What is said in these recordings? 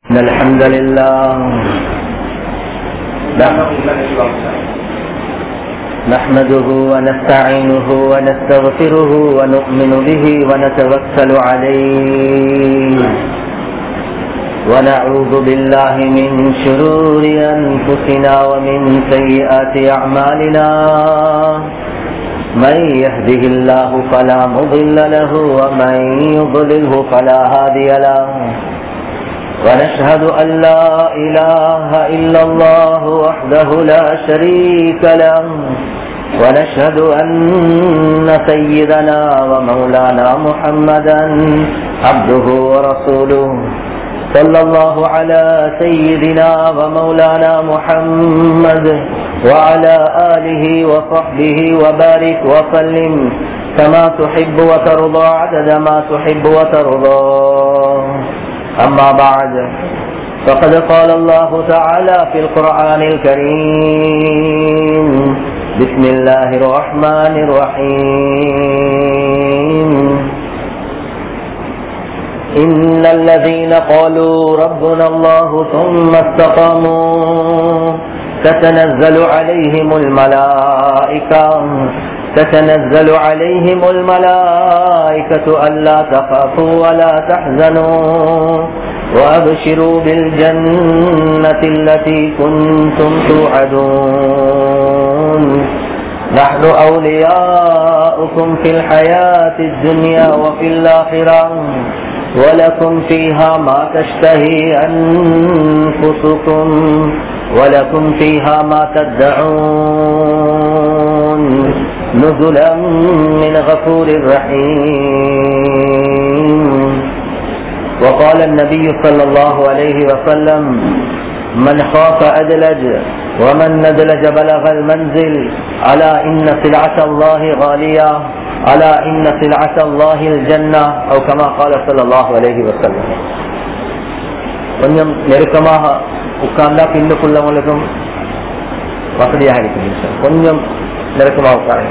إن الحمد لله نحمده ونستعينه ونستغفره ونؤمن به ونتوكل عليه ونعوذ بالله من شرور أنفسنا ومن سيئات أعمالنا من يهده الله فلا مضل له ومن يضلله فلا هادي له ونشهد أن لا إله إلا الله وحده لا شريك له ونشهد أن سيدنا ومولانا محمدا عبده ورسوله صلى الله على سيدنا ومولانا محمد وعلى آله وصحبه وبارك وسلم كما تحب وترضى عدد ما تحب وترضى أما بعد فقد قال الله تعالى في القرآن الكريم بسم الله الرحمن الرحيم إن الذين قالوا ربنا الله ثم استقاموا تتنزل عليهم الملائكة تتنزل عليهم الملائكة ألا تخافوا ولا تحزنوا وأبشروا بالجنة التي كنتم توعدون نحن أولياؤكم في الحياة الدنيا وفي الآخرة ولكم فيها ما تشتهي أنفسكم ولكم فيها ما تدعون نزلا من غفور رحيم وقال النبي صلى الله عليه وسلم من خاف أدلج ومن ندلج بلغ المنزل ألا إن سلعة الله غالية ألا إن سلعة الله الجنة أو كما قال صلى الله عليه وسلم கொஞ்சம் நெருக்கமாக உட்கார்ந்தா பின்னுக்குள்ளவங்களுக்கும் வசதியாக இருக்குது கொஞ்சம் நெருக்கமாக உட்காருங்க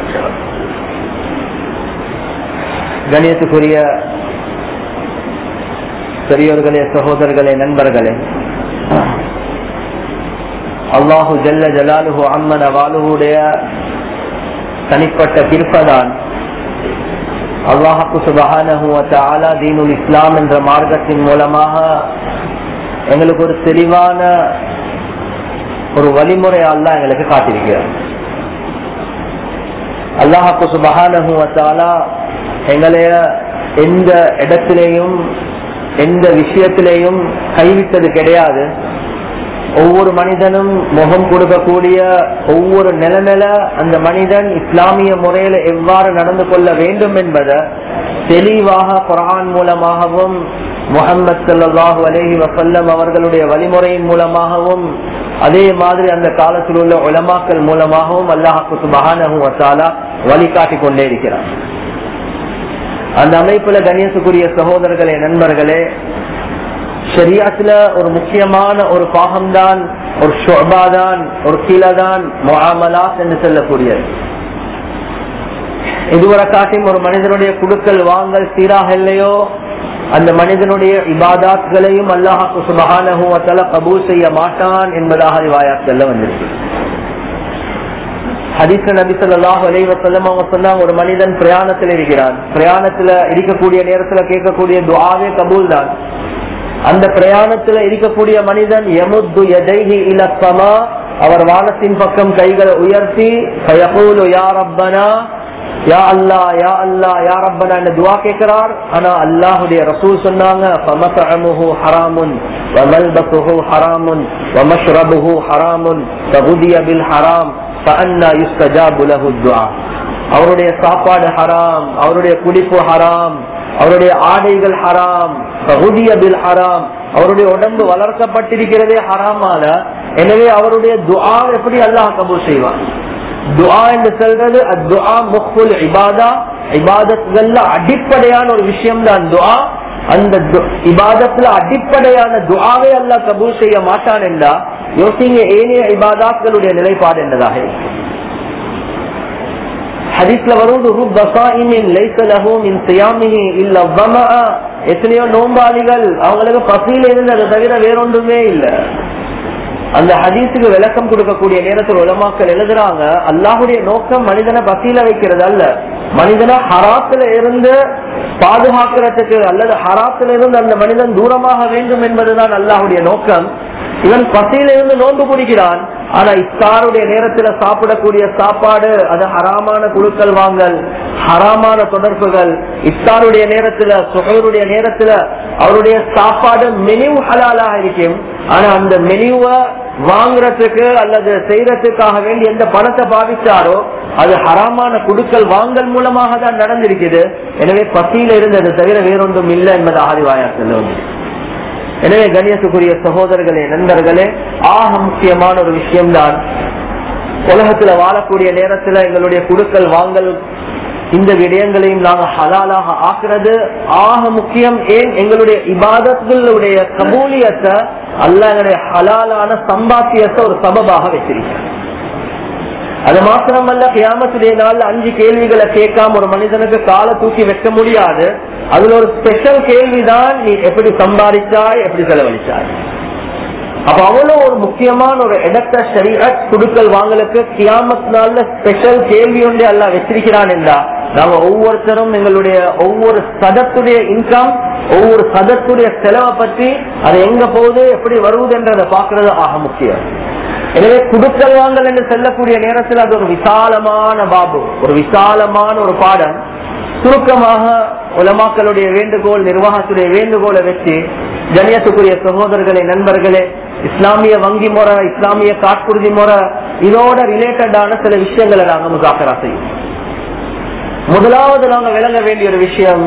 கணியத்துக்குரிய பெரியோர்களே சகோதரர்களே நண்பர்களே அல்லாஹு ஜல்ல ஜலாலுஹு அம்மன வாலுடைய தனிப்பட்ட கிருப்பதான் அல்லாஹு சுபஹானஹு ஆலா தீனுல் இஸ்லாம் என்ற மார்க்கத்தின் மூலமாக எங்களுக்கு ஒரு தெளிவான ஒரு வழிமுறை அல்லாஹ் எங்களுக்கு காட்டிருக்கிறார் அல்லாஹு சுபஹானஹு ஆலா எங்களைய எந்த இடத்திலேயும் எந்த விஷயத்திலேயும் கைவிட்டது கிடையாது ஒவ்வொரு மனிதனும் முகம் கொடுக்கக்கூடிய ஒவ்வொரு நிலைமையில அந்த மனிதன் இஸ்லாமிய முறையில எவ்வாறு நடந்து கொள்ள வேண்டும் என்பதை தெளிவாக குரான் மூலமாகவும் முகமது சல்லாஹூ அலேஹி வசல்லம் அவர்களுடைய வழிமுறையின் மூலமாகவும் அதே மாதிரி அந்த காலத்தில் உள்ள உலமாக்கள் மூலமாகவும் அல்லாஹு சுபஹானஹூ வசாலா வழிகாட்டி கொண்டே இருக்கிறார் அந்த அமைப்புல கணேசக்குரிய சகோதரர்களே நண்பர்களே ஷரியாத்துல ஒரு முக்கியமான ஒரு பாகம்தான் ஒரு ஷோபாதான் ஒரு கீழதான் முகாமலாஸ் என்று சொல்லக்கூடியது இதுவரை காட்டியும் ஒரு மனிதனுடைய குடுக்கல் வாங்கல் சீராக இல்லையோ அந்த மனிதனுடைய இபாதாத்களையும் அல்லாஹாக்கு சுபகானகுவத்தால கபூல் செய்ய மாட்டான் என்பதாக ரிவாயாத்கள்ல வந்திருக்கு ஹதீஸ் நபி சொல்லாஹ் அலைவசல்லம் அவங்க சொன்னாங்க ஒரு மனிதன் பிரயாணத்தில் இருக்கிறான் பிரயாணத்துல இருக்கக்கூடிய நேரத்துல கேட்கக்கூடிய துவாவே கபூல் தான் அந்த பிரயாணத்துல இருக்கக்கூடிய மனிதன் எமுத்து எதைஹி இலக்கமா அவர் வானத்தின் பக்கம் கைகளை உயர்த்தி யா ரப்பனா யா அல்லா யா அல்லா யா ரப்பனா என்ற துவா கேட்கிறார் ஆனா அல்லாஹுடைய ரசூல் சொன்னாங்க ஃபமத்அமுஹு ஹராமுன் வமல்பசுஹு ஹராமுன் வமஷ்ரபுஹு ஹராமுன் ஃபகுதிய பில் ஹராம் ஃபஅன்னா யுஸ்தஜாபு லஹு துஆ அவருடைய சாப்பாடு ஹராம் அவருடைய குடிப்பு ஹராம் அவருடைய ஆடைகள் ஹராம் பில் ஹராம் அவருடைய உடம்பு வளர்க்கப்பட்டிருக்கிறதே ஹராமால எனவே அவருடைய துஆ எப்படி அல்லாஹ் கபூல் செய்வான் துஆ என்று சொல்றது துஆ முஹ்புல் இபாதா இபாதத்துகள்ல அடிப்படையான ஒரு விஷயம் தான் துஆ அந்த இபாதத்துல அடிப்படையான துஆவை அல்லாஹ் கபூல் செய்ய மாட்டான் என்றா யோசிங்க ஏனைய இபாதாக்களுடைய நிலைப்பாடு என்றதாக ஹதீஸ்ல வருவது ருப்ப சாயிமின் லைஸ லஹு மின் சியாமிஹி இல்ல வமஅ எத்தனையோ நோம்பாளிகள் அவங்களுக்கு பசியில இருந்து அதை தவிர வேறொன்றுமே இல்ல அந்த ஹதீஸுக்கு விளக்கம் கொடுக்கக்கூடிய நேரத்தில் உலமாக்கள் எழுதுறாங்க அல்லாஹுடைய நோக்கம் மனிதனை பசியில வைக்கிறது அல்ல மனிதனை ஹராத்துல இருந்து பாதுகாக்கிறதுக்கு அல்லது ஹராத்துல இருந்து அந்த மனிதன் தூரமாக வேண்டும் என்பதுதான் அல்லாஹுடைய நோக்கம் இவன் பசியில இருந்து நோன்பு குடிக்கிறான் ஆனா இஃப்தாருடைய நேரத்துல சாப்பிடக்கூடிய சாப்பாடு அது ஹராமான குழுக்கள் வாங்கல் ஹராமான தொடர்புகள் இஃப்தாருடைய நேரத்துல சுகருடைய நேரத்துல அவருடைய சாப்பாடு மெனு ஹலாலாக இருக்கும் ஆனா அந்த மெனுவை வாங்குறதுக்கு அல்லது செய்யறதுக்காக வேண்டி எந்த பணத்தை பாவிச்சாரோ அது ஹராமான குடுக்கல் வாங்கல் மூலமாக தான் நடந்திருக்குது எனவே பசியில இருந்தது தவிர வேறொன்றும் இல்லை என்பது ஆதிவாயா செல்லும் எனவே கண்ணியத்துக்குரிய சகோதரர்களே நண்பர்களே ஆக முக்கியமான ஒரு விஷயம்தான் உலகத்துல வாழக்கூடிய நேரத்துல எங்களுடைய குடுக்கல் வாங்கல் இந்த விடயங்களையும் நாங்க ஹலாலாக ஆக்குறது ஆக முக்கியம் ஏன் எங்களுடைய இபாதங்களுடைய கபூலியத்தை அல்ல எங்களுடைய ஹலாலான சம்பாத்தியத்தை ஒரு சபபாக வச்சிருக்கேன் அது மாத்திரமல்ல கியாமத்துடைய நாள்ல அஞ்சு கேள்விகளை கேட்காம ஒரு மனிதனுக்கு காலை தூக்கி வைக்க முடியாது அதுல ஒரு ஸ்பெஷல் கேள்விதான் நீ எப்படி சம்பாதிச்சாய் எப்படி செலவழிச்சாய் அப்ப அவ்வளவு ஒரு முக்கியமான ஒரு இடத்த ஷரீஅத் குடுக்கல் வாங்கலுக்கு கியாமத் நாள்ல ஸ்பெஷல் கேள்வி ஒன்று அல்ல வச்சிருக்கிறான் என்றா நாங்க ஒவ்வொருத்தரும் எங்களுடைய ஒவ்வொரு சதத்துடைய இன்கம் ஒவ்வொரு சதத்துடைய செலவை பற்றி அது எங்க போகுது எப்படி வருவது என்றதை பாக்குறது ஆக முக்கியம் எனவே குடுக்கல் வாங்கல் என்று செல்லக்கூடிய நேரத்தில் அது ஒரு விசாலமான பாபு ஒரு விசாலமான ஒரு பாடம் சுருக்கமாக உலமாக்களுடைய வேண்டுகோள் நிர்வாகத்துடைய வேண்டுகோளை வச்சு கண்ணியத்துக்குரிய சகோதரர்களே நண்பர்களே இஸ்லாமிய வங்கி முறை இஸ்லாமிய காட்புறுதி முறை இதோட ரிலேட்டடான சில விஷயங்களை நாங்க முகாக்கரா செய்யும் முதலாவது நாங்க விளங்க வேண்டிய ஒரு விஷயம்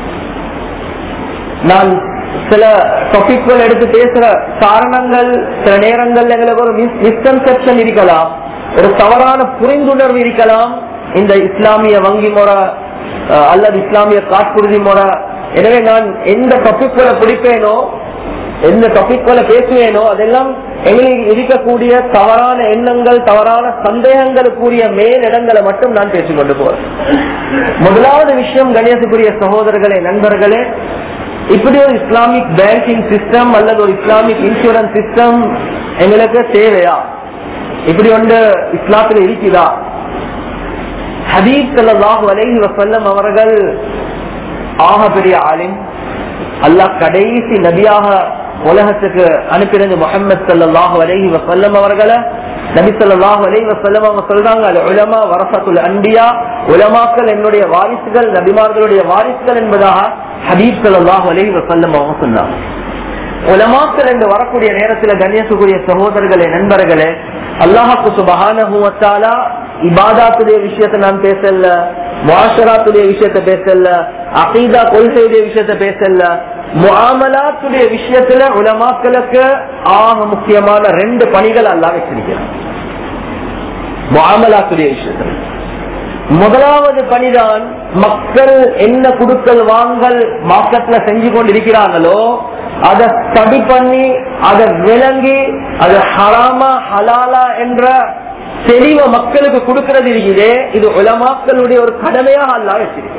நான் சில டாபிக்கள் எடுத்து பேசுற காரணங்கள் சில நேரங்கள் எங்களுக்கு ஒரு மிஸ்கன்செப்ஷன் இருக்கலாம் ஒரு தவறான புரிந்துணர்வு இருக்கலாம் இந்த இஸ்லாமிய வங்கி முறை அல்லது இஸ்லாமிய காட்புறுதி முறை எனவே நான் எந்த டாபிக்களை பிடிப்பேனோ எந்த டாபிக்களை பேசுவேனோ அதெல்லாம் எங்களுக்கு இருக்கக்கூடிய தவறான எண்ணங்கள் தவறான சந்தேகங்களுக்குரிய மேலிடங்களை மட்டும் நான் பேசிக்கொண்டு போறேன் முதலாவது விஷயம் கணேசக்குரிய சகோதரர்களே நண்பர்களே இப்படி ஒரு இஸ்லாமிக் பேங்கிங் சிஸ்டம் அல்லது ஒரு இஸ்லாமிக் இன்சூரன்ஸ் சிஸ்டம் எங்களுக்கு தேவையா இப்படி ஒன்று இஸ்லாத்துல இருக்குதா ஹபீப் சல்லாஹூ அலைஹி வசல்லம் அவர்கள் ஆக பெரிய ஆலிம் அல்லாஹ் கடைசி நபியாக உலகத்துக்கு அனுப்பினது முகமது சல்லாஹூ அலைஹி வசல்லம் அவர்களை நபி சொல்லாஹு அலை வசல்லம் அவங்க சொல்றாங்க அது உலமா வரசத்துல் அன்பியா உலமாக்கள் என்னுடைய வாரிசுகள் நபிமார்களுடைய வாரிசுகள் என்பதாக ஹபீப் சல்லாஹு அலை வசல்லம் அவங்க சொன்னாங்க உலமாக்கள் என்று வரக்கூடிய நேரத்தில் கண்ணியத்துக்குரிய சகோதரர்களே நண்பர்களே அல்லாஹாக்கு சுபகான இபாதாத்துடைய விஷயத்தை நான் பேசல முஆஷராத்துடைய விஷயத்த பேசல அகீதா கொள்கையுடைய விஷயத்த பேசல முஆமலாத்துடைய விஷயத்துல உலமாக்களுக்கு ஆக முக்கியமான ரெண்டு பணிகள் அல்லா வச்சிருக்கிறான் முஆமலாத்துடைய விஷயத்துல முதலாவது பணிதான் மக்கள் என்ன குடுக்கல் வாங்கல் மார்க்கெட்ல செஞ்சு கொண்டு இருக்கிறாங்களோ அதை ஸ்டடி பண்ணி அதை விளங்கி அது ஹராமா ஹலாலா என்ற தெளிவ மக்களுக்கு கொடுக்கிறது இருக்குதே இது உலமாக்களுடைய ஒரு கடமையாக அல்லா வச்சிருக்கு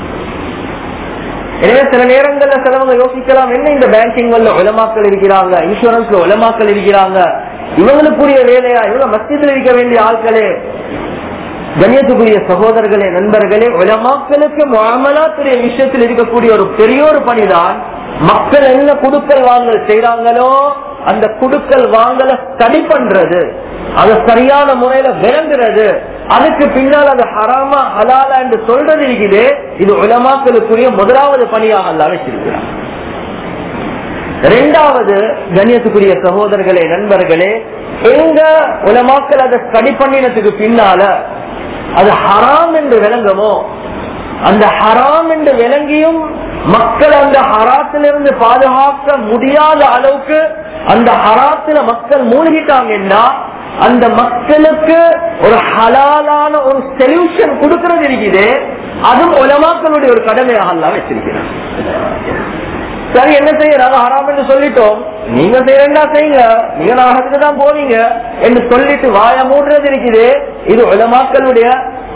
எனவே சில நேரங்கள்ல சிலவங்க யோசிக்கலாம் என்ன இந்த பேங்கிங்ல உலமாக்கள் இருக்கிறாங்க இன்சூரன்ஸ்ல உலமாக்கள் இருக்கிறாங்க இவங்களுக்குரிய வேலையா இவங்க மத்தியத்தில் இருக்க வேண்டிய ஆட்களே கண்ணியத்துக்குரிய சகோதரர்களே நண்பர்களே உலமாக்களுக்கு மாமலாத்துடைய விஷயத்தில் இருக்கக்கூடிய ஒரு பெரிய ஒரு பணிதான் மக்கள் என்ன குடுக்கல் வாங்கல் செய்யறாங்களோ அந்த குடுக்கல் வாங்கல ஸ்டடி பண்றது அது சரியான முறையில விளங்குறது அதுக்கு பின்னால் அது ஹராமா ஹலாலா என்று சொல்றது இருக்குது இது உலமாக்களுக்குரிய முதலாவது பணியாக அல்ல வச்சிருக்கிறார் ரெண்டாவது கண்ணியத்துக்குரிய சகோதரர்களே நண்பர்களே எங்க உலமாக்கள் அதை ஸ்டடி பண்ணினதுக்கு பின்னால அது ஹராம் என்று விளங்குமோ அந்த ஹராம் என்று விளங்கியும் மக்கள் அந்த ஹராத்திலிருந்து பாதுகாக்க முடியாத அளவுக்கு அந்த ஹராத்துல மக்கள் மூழ்கிட்டாங்கன்னா அந்த மக்களுக்கு ஒரு ஹலாலான ஒரு சொல்யூஷன் கொடுக்கறது இருக்குது அதுவும் உலமாக்களுடைய ஒரு கடமையாக எல்லாம் வச்சிருக்கிறார் சரி என்ன செய்யறாங்க ஹராம் என்று சொல்லிட்டோம் நீங்க செய்யறா செய்யுங்க நீங்க நாகத்துக்கு தான் போவீங்க என்று சொல்லிட்டு வாய மூடுறது இருக்குது இது உலமாக்களுடைய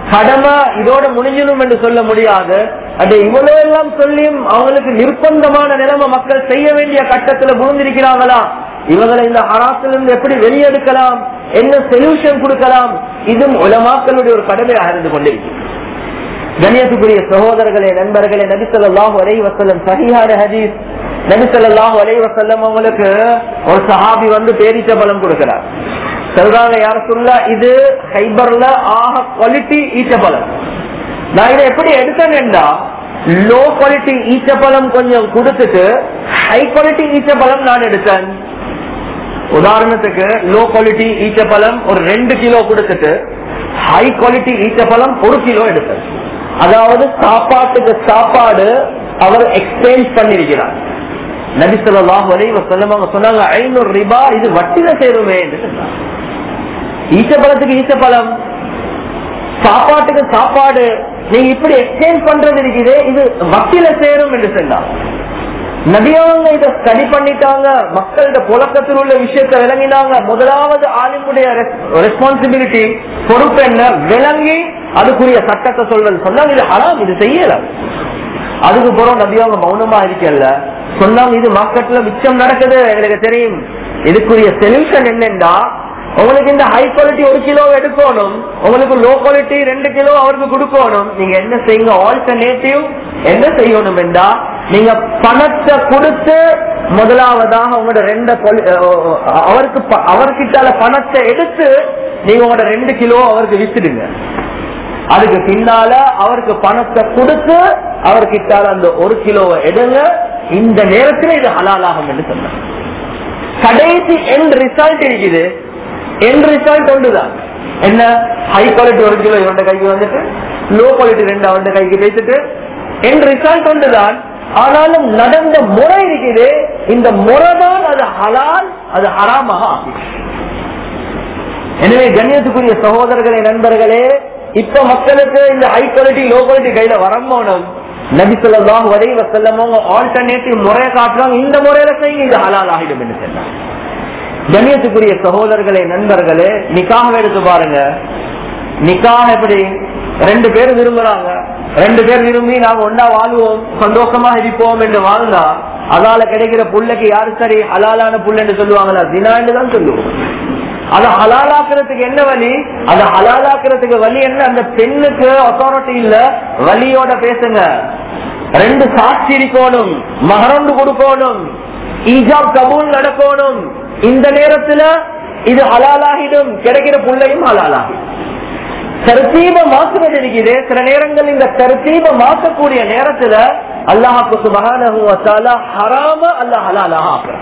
கடமை இதோட முடிஞ்சிடும் என்று சொல்ல முடியாது அது இவ்வளவு எல்லாம் சொல்லியும் அவங்களுக்கு நிர்பந்தமான நிலைமை மக்கள் செய்ய வேண்டிய கட்டத்துல புகுந்திருக்கிறாங்களா இவங்களை இந்த ஹராத்திலிருந்து எப்படி வெளியெடுக்கலாம் என்ன சொல்யூஷன் கொடுக்கலாம் இதுவும் உலமாக்களுடைய ஒரு கடமையாக இருந்து கொண்டிருக்கிறது கண்ணியத்துக்குரிய சகோதரர்களே நண்பர்களே நபிசல்லாஹு அலை வசல்லம் சஹிஹான ஹதீஸ் நபிசல்லாஹு அலை வசல்லம் அவங்களுக்கு ஒரு சஹாபி வந்து பேரிச்ச பலம் கொடுக்கிறார் சொல்றாங்க யார சொல்ல இது ஹைபர்ல ஆக குவாலிட்டி ஈச்ச பலம் நான் இதை எப்படி எடுத்தேன்னா லோ குவாலிட்டி ஈச்ச பழம் கொஞ்சம் கொடுத்துட்டு ஹை குவாலிட்டி ஈச்ச பழம் நான் எடுத்தேன் உதாரணத்துக்கு லோ குவாலிட்டி ஈச்ச பழம் ஒரு ரெண்டு கிலோ கொடுத்துட்டு ஹை குவாலிட்டி ஈச்ச பழம் ஒரு கிலோ எடுத்தேன் அதாவது சாப்பாட்டுக்கு சாப்பாடு அவர் எக்ஸ்சேஞ்ச் பண்ணிருக்கிறார் நபிசல்லாஹ் வரை அவங்க சொன்னாங்க ஐநூறு ரிபா இது வட்டில சேருமே என்று சொன்னாங்க ஈச்சப்பழத்துக்கு ஈச்சப்பழம் சாப்பாட்டுக்கு சாப்பாடு நீங்க இப்படி எக்ஸ்சேஞ்ச் பண்றது இருக்குது இது வட்டில சேரும் என்று சொன்னாங்க நபியவங்க இதை ஸ்டடி பண்ணிட்டாங்க மக்கள்கிட்ட புழக்கத்தில் உள்ள விஷயத்தை விளங்கினாங்க முதலாவது ஆலிமுடைய ரெஸ்பான்சிபிலிட்டி பொறுப்பு என்ன விளங்கி அதுக்குரிய சட்டத்தை சொல்றது சொன்னாங்க இது ஹராம் இது செய்யல அதுக்கு பிறகு நபியவங்க மௌனமா இருக்கல சொன்னாங்க இது மார்க்கெட்ல மிச்சம் நடக்குது எங்களுக்கு தெரியும் இதுக்குரிய சொல்யூஷன் என்னன்னா உங்களுக்கு இந்த ஹை குவாலிட்டி ஒரு கிலோ எடுக்கணும் உங்களுக்கு லோ குவாலிட்டி ரெண்டு கிலோ அவருக்கு கொடுக்கணும் நீங்க என்ன செய்யுங்க ஆல்டர்னேட்டிவ் என்ன செய்யணும் என்றா நீங்க பணத்தை கொடுத்து முதலாவதாக உங்களோட ரெண்டு அவருக்கு அவர்கிட்ட பணத்தை எடுத்து நீங்க உங்களோட ரெண்டு கிலோ அவருக்கு வித்துடுங்க அதுக்கு பின்னால அவருக்கு பணத்தை கொடுத்து அவர்கிட்ட அந்த ஒரு கிலோவை எடுங்க இந்த நேரத்தில் இது ஹலாலாகும் என்று சொன்னாங்க கடைசி எண்ட் ரிசல்ட் இருக்குது எண்ட் ரிசல்ட் ஒன்றுதான் என்ன ஹை குவாலிட்டி ஒரு கிலோ இவன் கைக்கு வந்துட்டு லோ குவாலிட்டி ரெண்டு அவன் கைக்கு பேசிட்டு எண்ட் ரிசல்ட் ஒன்றுதான் ஆனாலும் நடந்த முறை இருக்குது இந்த முறை தான் அது ஹலால் அது ஹராமாக ஆகும் எனவே கண்ணியத்துக்குரிய சகோதரர்களே நண்பர்களே இப்ப மக்களுக்கு இந்த ஹை குவாலிட்டி லோ குவாலிட்டி கையில வரம்போனும் நபி சொல்லலாம் வரை வசல்லமோ ஆல்டர்னேட்டிவ் முறையை காட்டுறாங்க இந்த முறையில செய்யுங்க இது ஹலால் ஆகிடும் என்று சொன்னாங்க கண்ணியத்துக்குரிய சகோதரர்களே நண்பர்களே நிக்காக எடுத்து பாருங்க நிக்காக எப்படி ரெண்டு பேர் விரும்புறாங்க ரெண்டு பேர் விரும்பி நாங்க ஒன்னா வாழ்வோம் சந்தோஷமா இருப்போம் என்று வாழ்ந்தா அதால கிடைக்கிற புள்ளைக்கு யாரு சரி ஹலாலான புள்ளன்னு சொல்லுவாங்களா தினான்னு தான் சொல்லுவோம் அதை ஹலாலாக்குறதுக்கு என்ன வழி அதை ஹலாலாக்குறதுக்கு வழி என்ன அந்த பெண்ணுக்கு அத்தாரிட்டி இல்ல வழியோட பேசுங்க ரெண்டு சாட்சி இருக்கணும் மகரண்டு கொடுக்கணும் ஈஜாப் கபூல் நடக்கணும் இந்த நேரத்துல இது ஹலாலாகிடும் கிடைக்கிற புள்ளையும் ஹலாலாகிடும் தர்த்தீப மாற்றுவது இருக்குது சில நேரங்கள் இந்த தர்த்தீப மாற்றக்கூடிய நேரத்துல அல்லாஹாக்கு சுபகான ஹராம அல்ல ஹலாலாக ஆக்குறான்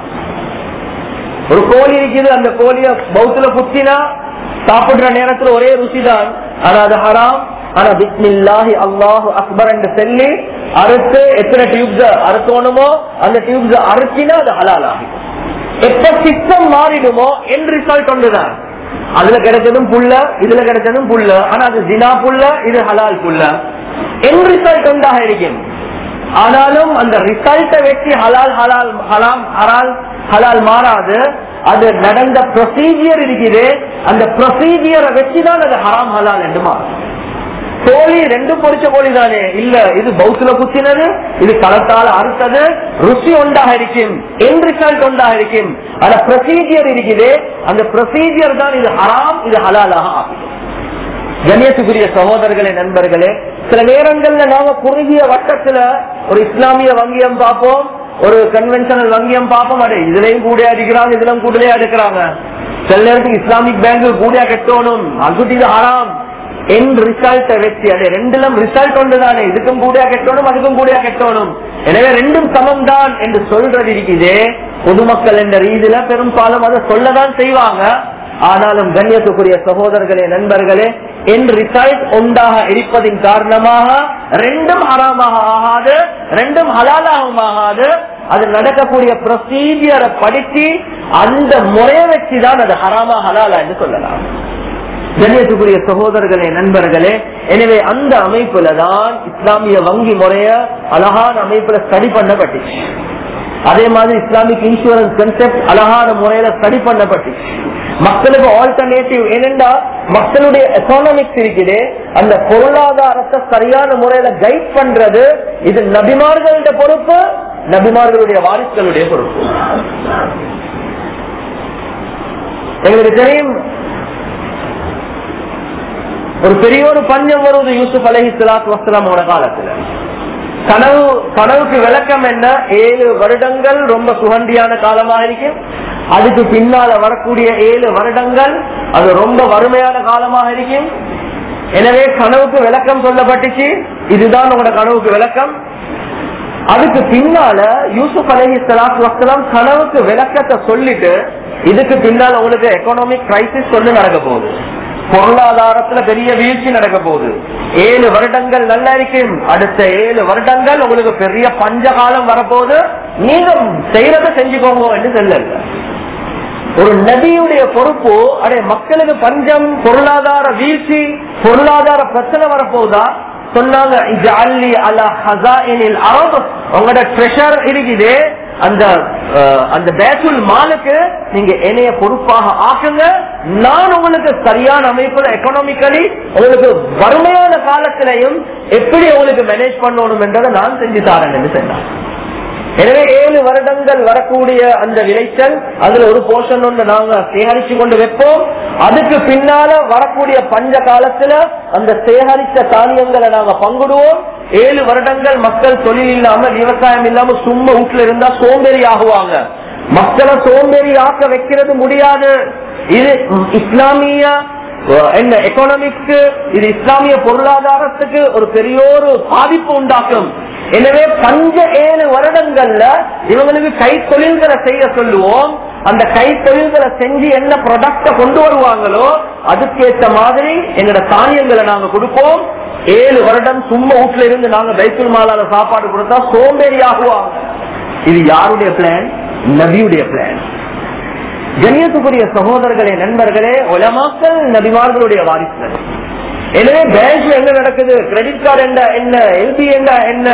ஒரு கோழி இருக்குது அந்த கோழிய பௌத்துல குத்தினா சாப்பிடுற நேரத்துல ஒரே ருசிதான் ஆனா அது ஹராம் ஆனா பிஸ்மில்லாஹி அல்லாஹு அக்பர் என்று சொல்லி அறுத்து எத்தனை டியூப்ஸ் அறுத்தோணுமோ அந்த டியூப்ஸ் அறுத்தினா அது ஹலால் ஆகும் எப்ப சிஸ்டம் மாறிடுமோ என் ரிசல்ட் ஒன்றுதான் அதுல கிடைச்சதும் புல்ல இதுல கிடைச்சதும் புல்ல ஆனா அது ஜினா புல்ல இது ஹலால் புல்ல என் ரிசல்ட் ஒன்றாக இருக்கும் ஆனாலும் அந்த ரிசல்ட்டை வச்சு ஹலால் ஹலால் ஹலாம் ஹலால் ஹலால் மாறாது அது நடந்த ப்ரொசீஜியர் இருக்குது அந்த ப்ரொசீஜியரை வச்சுதான் அது ஹராம் ஹலால் என்று மாறும் கோழி ரெண்டும் பொறிச்ச கோழி தானே இல்ல இது பௌத்துல குத்தினது இது களத்தால் அறுத்தது ருசி ஒன்றாக இருக்கும் என் ரிசல்ட் ஒன்றாக இருக்கும் அந்த ப்ரொசீஜியர் இருக்குது அந்த ப்ரொசீஜியர் தான் இது ஹராம் இது ஹலாலாக ஆகும் கணேசுக்குரிய சகோதரர்களே நண்பர்களே சில நேரங்கள்ல நாம குறுகிய வட்டத்துல ஒரு இஸ்லாமிய வங்கியம் பார்ப்போம் ஒரு கன்வென்ஷனல் வங்கியம் பார்ப்போம் அடே இதுலயும் கூடியா இருக்கிறாங்க இதுலயும் கூடலையா எடுக்கிறாங்க சில நேரத்துக்கு இஸ்லாமிக் பேங்க் கூடியா கட்டணும் அதுக்கு இது ஹராம் என் ரிசல்ட் வச்சு அது ரெண்டிலும் ரிசல்ட் ஒன்றுதானே இதுக்கும் கூடியா கட்டணும் அதுக்கும் கூடியா கட்டணும் எனவே ரெண்டும் சமம் தான் என்று சொல்றது இருக்குது பொதுமக்கள் என்ற ரீதியில பெரும்பாலும் அதை சொல்லதான் செய்வாங்க ஆனாலும் கண்ணியத்துக்குரிய சகோதரர்களே நண்பர்களே என் ரிசல்ட் உண்டாக இருப்பதின் காரணமாக ரெண்டும் ஹராமாக ஆகாது ரெண்டும் ஹலாலாகவும் ஆகாது அது நடக்கக்கூடிய ப்ரொசீஜரை படிச்சு அந்த முறையை வச்சுதான் அது ஹராமா ஹலாலா என்று சொல்லலாம் கண்ணியத்துக்குரிய சகோதரர்களே நண்பர்களே எனவே அந்த அமைப்புல தான் இஸ்லாமிய வங்கி முறைய அழகான அமைப்புல ஸ்டடி பண்ணப்பட்டுச்சு அதே மாதிரி இஸ்லாமிக் இன்சூரன்ஸ் கன்செப்ட் அழகான முறையில ஸ்டடி பண்ணப்பட்டுச்சு மக்களுக்கு ஆல்டர்னேட்டிவ் ஏனென்றா மக்களுடைய எக்கானமிக்ஸ் இருக்குது அந்த பொருளாதாரத்தை சரியான முறையில கைட் பண்றது இது நபிமார்களுடைய பொறுப்பு நபிமார்களுடைய வாரிசுகளுடைய பொறுப்பு எங்களுக்கு தெரியும் ஒரு பெரிய ஒரு பஞ்சம் வருவது யூசுப் அலஹி சலாத் வஸ்லாமோட காலத்துல கனவு கனவுக்கு விளக்கம் என்ன ஏழு வருடங்கள் ரொம்ப சுகண்டியான காலமாக இருக்கும் அதுக்கு பின்னால வரக்கூடிய ஏழு வருடங்கள் அது ரொம்ப வறுமையான காலமாக இருக்கும் எனவே கனவுக்கு விளக்கம் சொல்லப்பட்டுச்சு இதுதான் உங்களோட கனவுக்கு விளக்கம் அதுக்கு பின்னால யூசுப் அலஹி சலாத் வஸ்லாம் கனவுக்கு விளக்கத்தை சொல்லிட்டு இதுக்கு பின்னால உங்களுக்கு எக்கனாமிக் கிரைசிஸ் சொல்லி நடக்க போகுது பொருளாதாரத்துல பெரிய வீழ்ச்சி நடக்க போகுது ஏழு வருடங்கள் நல்லா இருக்கும் அடுத்த ஏழு வருடங்கள் உங்களுக்கு பெரிய பஞ்ச காலம் வரப்போகுது நீங்க செய்யறத செஞ்சுக்கோங்க என்று சொல்லல ஒரு நதியுடைய பொறுப்பு அடைய மக்களுக்கு பஞ்சம் பொருளாதார வீழ்ச்சி பொருளாதார பிரச்சனை வரப்போகுதா சொன்னாங்க உங்களோட ட்ரெஷர் இருக்குது அந்த அந்த பேசுல் மாலுக்கு நீங்க என்னைய பொறுப்பாக ஆக்குங்க நான் உங்களுக்கு சரியான அமைப்புல எக்கனாமிக்கலி உங்களுக்கு வறுமையான காலத்திலையும் எப்படி உங்களுக்கு மேனேஜ் பண்ணணும் என்றதை நான் செஞ்சு தாரேன் என்று சொன்னான் எனவே ஏழு வருடங்கள் வரக்கூடிய அந்த விளைச்சல் அதுல ஒரு போர்ஷன் ஒன்று நாங்க சேகரிச்சு கொண்டு வைப்போம் அதுக்கு பின்னால வரக்கூடிய பஞ்ச காலத்துல அந்த சேகரித்த தானியங்களை நாங்க பங்குடுவோம் ஏழு வருடங்கள் மக்கள் தொழில் இல்லாம விவசாயம் இல்லாம சும்மா வீட்டுல இருந்தா சோம்பேறி ஆகுவாங்க மக்களை சோம்பேறி ஆக்க வைக்கிறது முடியாது இது இஸ்லாமிய என்ன எக்கனாமிக்ஸ் இது இஸ்லாமிய பொருளாதாரத்துக்கு ஒரு பெரிய ஒரு பாதிப்பு உண்டாக்கும் எனவே பஞ்ச ஏழு வருடங்கள்ல இவங்களுக்கு கை தொழில்களை செய்ய சொல்லுவோம் அந்த கை தொழில்களை செஞ்சு என்ன ப்ரொடக்ட கொண்டு வருவாங்களோ அதுக்கேற்ற மாதிரி எங்களோட தானியங்களை நாங்க கொடுப்போம் ஏழு வருடம் சும்மா வீட்டுல இருந்து நாங்க பைத்துல் மாலால சாப்பாடு கொடுத்தா சோம்பேறி ஆகுவாங்க இது யாருடைய பிளான் நபியுடைய பிளான் கண்ணியத்துக்குரிய சகோதரர்களே நண்பர்களே உலமாக்கள் நபிமார்களுடைய வாரிசுகள் எனவே பேங்க்ல என்ன நடக்குது கிரெடிட் கார்டு என்ன என்ன எல்பி என்ன என்ன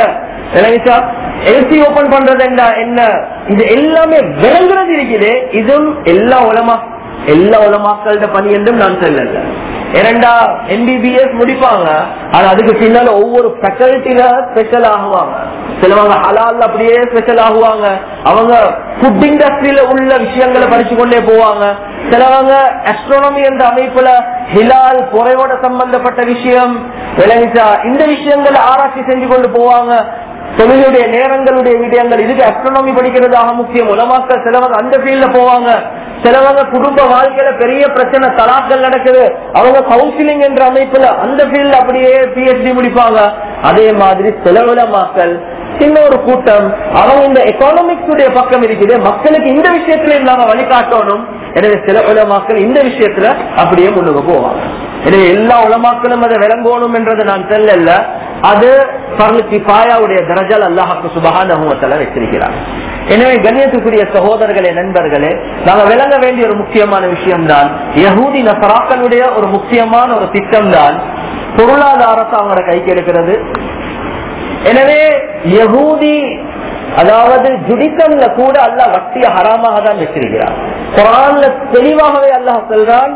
எல்சி ஓபன் பண்றது என்ன என்ன இது எல்லாமே விளங்குறது இருக்குது இதுவும் எல்லா உலமா எல்லா உலமாக்களோட பணி என்றும் நான் சொல்லல இரண்டா எம்பிபிஎஸ் முடிப்பாங்க ஆனா அதுக்கு பின்னால ஒவ்வொரு ஃபேக்கல்ட்டில ஸ்பெஷல் ஆகுவாங்க சிலவங்க ஹலால் அப்படியே ஸ்பெஷல் ஆகுவாங்க அவங்க ஃபுட் இண்டஸ்ட்ரியில உள்ள விஷயங்களை படிச்சு கொண்டே போவாங்க சிலவங்க அஸ்ட்ரானமி என்ற அமைப்புல ஹிலால் பொறையோட சம்பந்தப்பட்ட விஷயம் விளங்கிச்சா இந்த விஷயங்களை ஆராய்ச்சி செஞ்சு கொண்டு போவாங்க தொழிலுடைய நேரங்களுடைய விடயங்கள் இதுக்கு அஸ்ட்ரானமி படிக்கிறதாக முக்கியம் உலமாக்கள் சிலவங்க அந்த ஃபீல்ட்ல போவாங்க சிலவங்க குடும்ப வாழ்க்கையில பெரிய பிரச்சனை தலாக்கள் நடக்குது அவங்க கவுன்சிலிங் என்ற அமைப்புல அந்த ஃபீல்ட்ல அப்படியே பிஹெச்டி முடிப்பாங்க அதே மாதிரி சில உலமாக்கள் சின்ன ஒரு கூட்டம் அவங்க இந்த எக்கானமிக்ஸ் உடைய பக்கம் இருக்குது மக்களுக்கு இந்த விஷயத்துல நாங்க வழிகாட்டணும் எனவே சில உலமாக்கள் இந்த விஷயத்துல அப்படியே முன்னுக்கு போவாங்க எனவே எல்லா உலமாக்களும் அதை விளங்கணும் என்றது நான் சொல்லல அது பர்லுக்கு பாயாவுடைய தரஜால் அல்லாஹாக்கு சுபகான வச்சிருக்கிறார் எனவே கண்ணியத்துக்குரிய சகோதரர்களே நண்பர்களே நாங்க விளங்க வேண்டிய ஒரு முக்கியமான விஷயம் தான் யகூதி நசராக்களுடைய ஒரு முக்கியமான ஒரு திட்டம் தான் பொருளாதாரத்தை அவங்களோட கைக்கு எடுக்கிறது எனவே யகூதி அதாவது ஜுடிக்கம்ல கூட அல்ல வட்டிய ஹராமாக தான் வச்சிருக்கிறார் குரான்ல தெளிவாகவே அல்லாஹ் சொல்றான்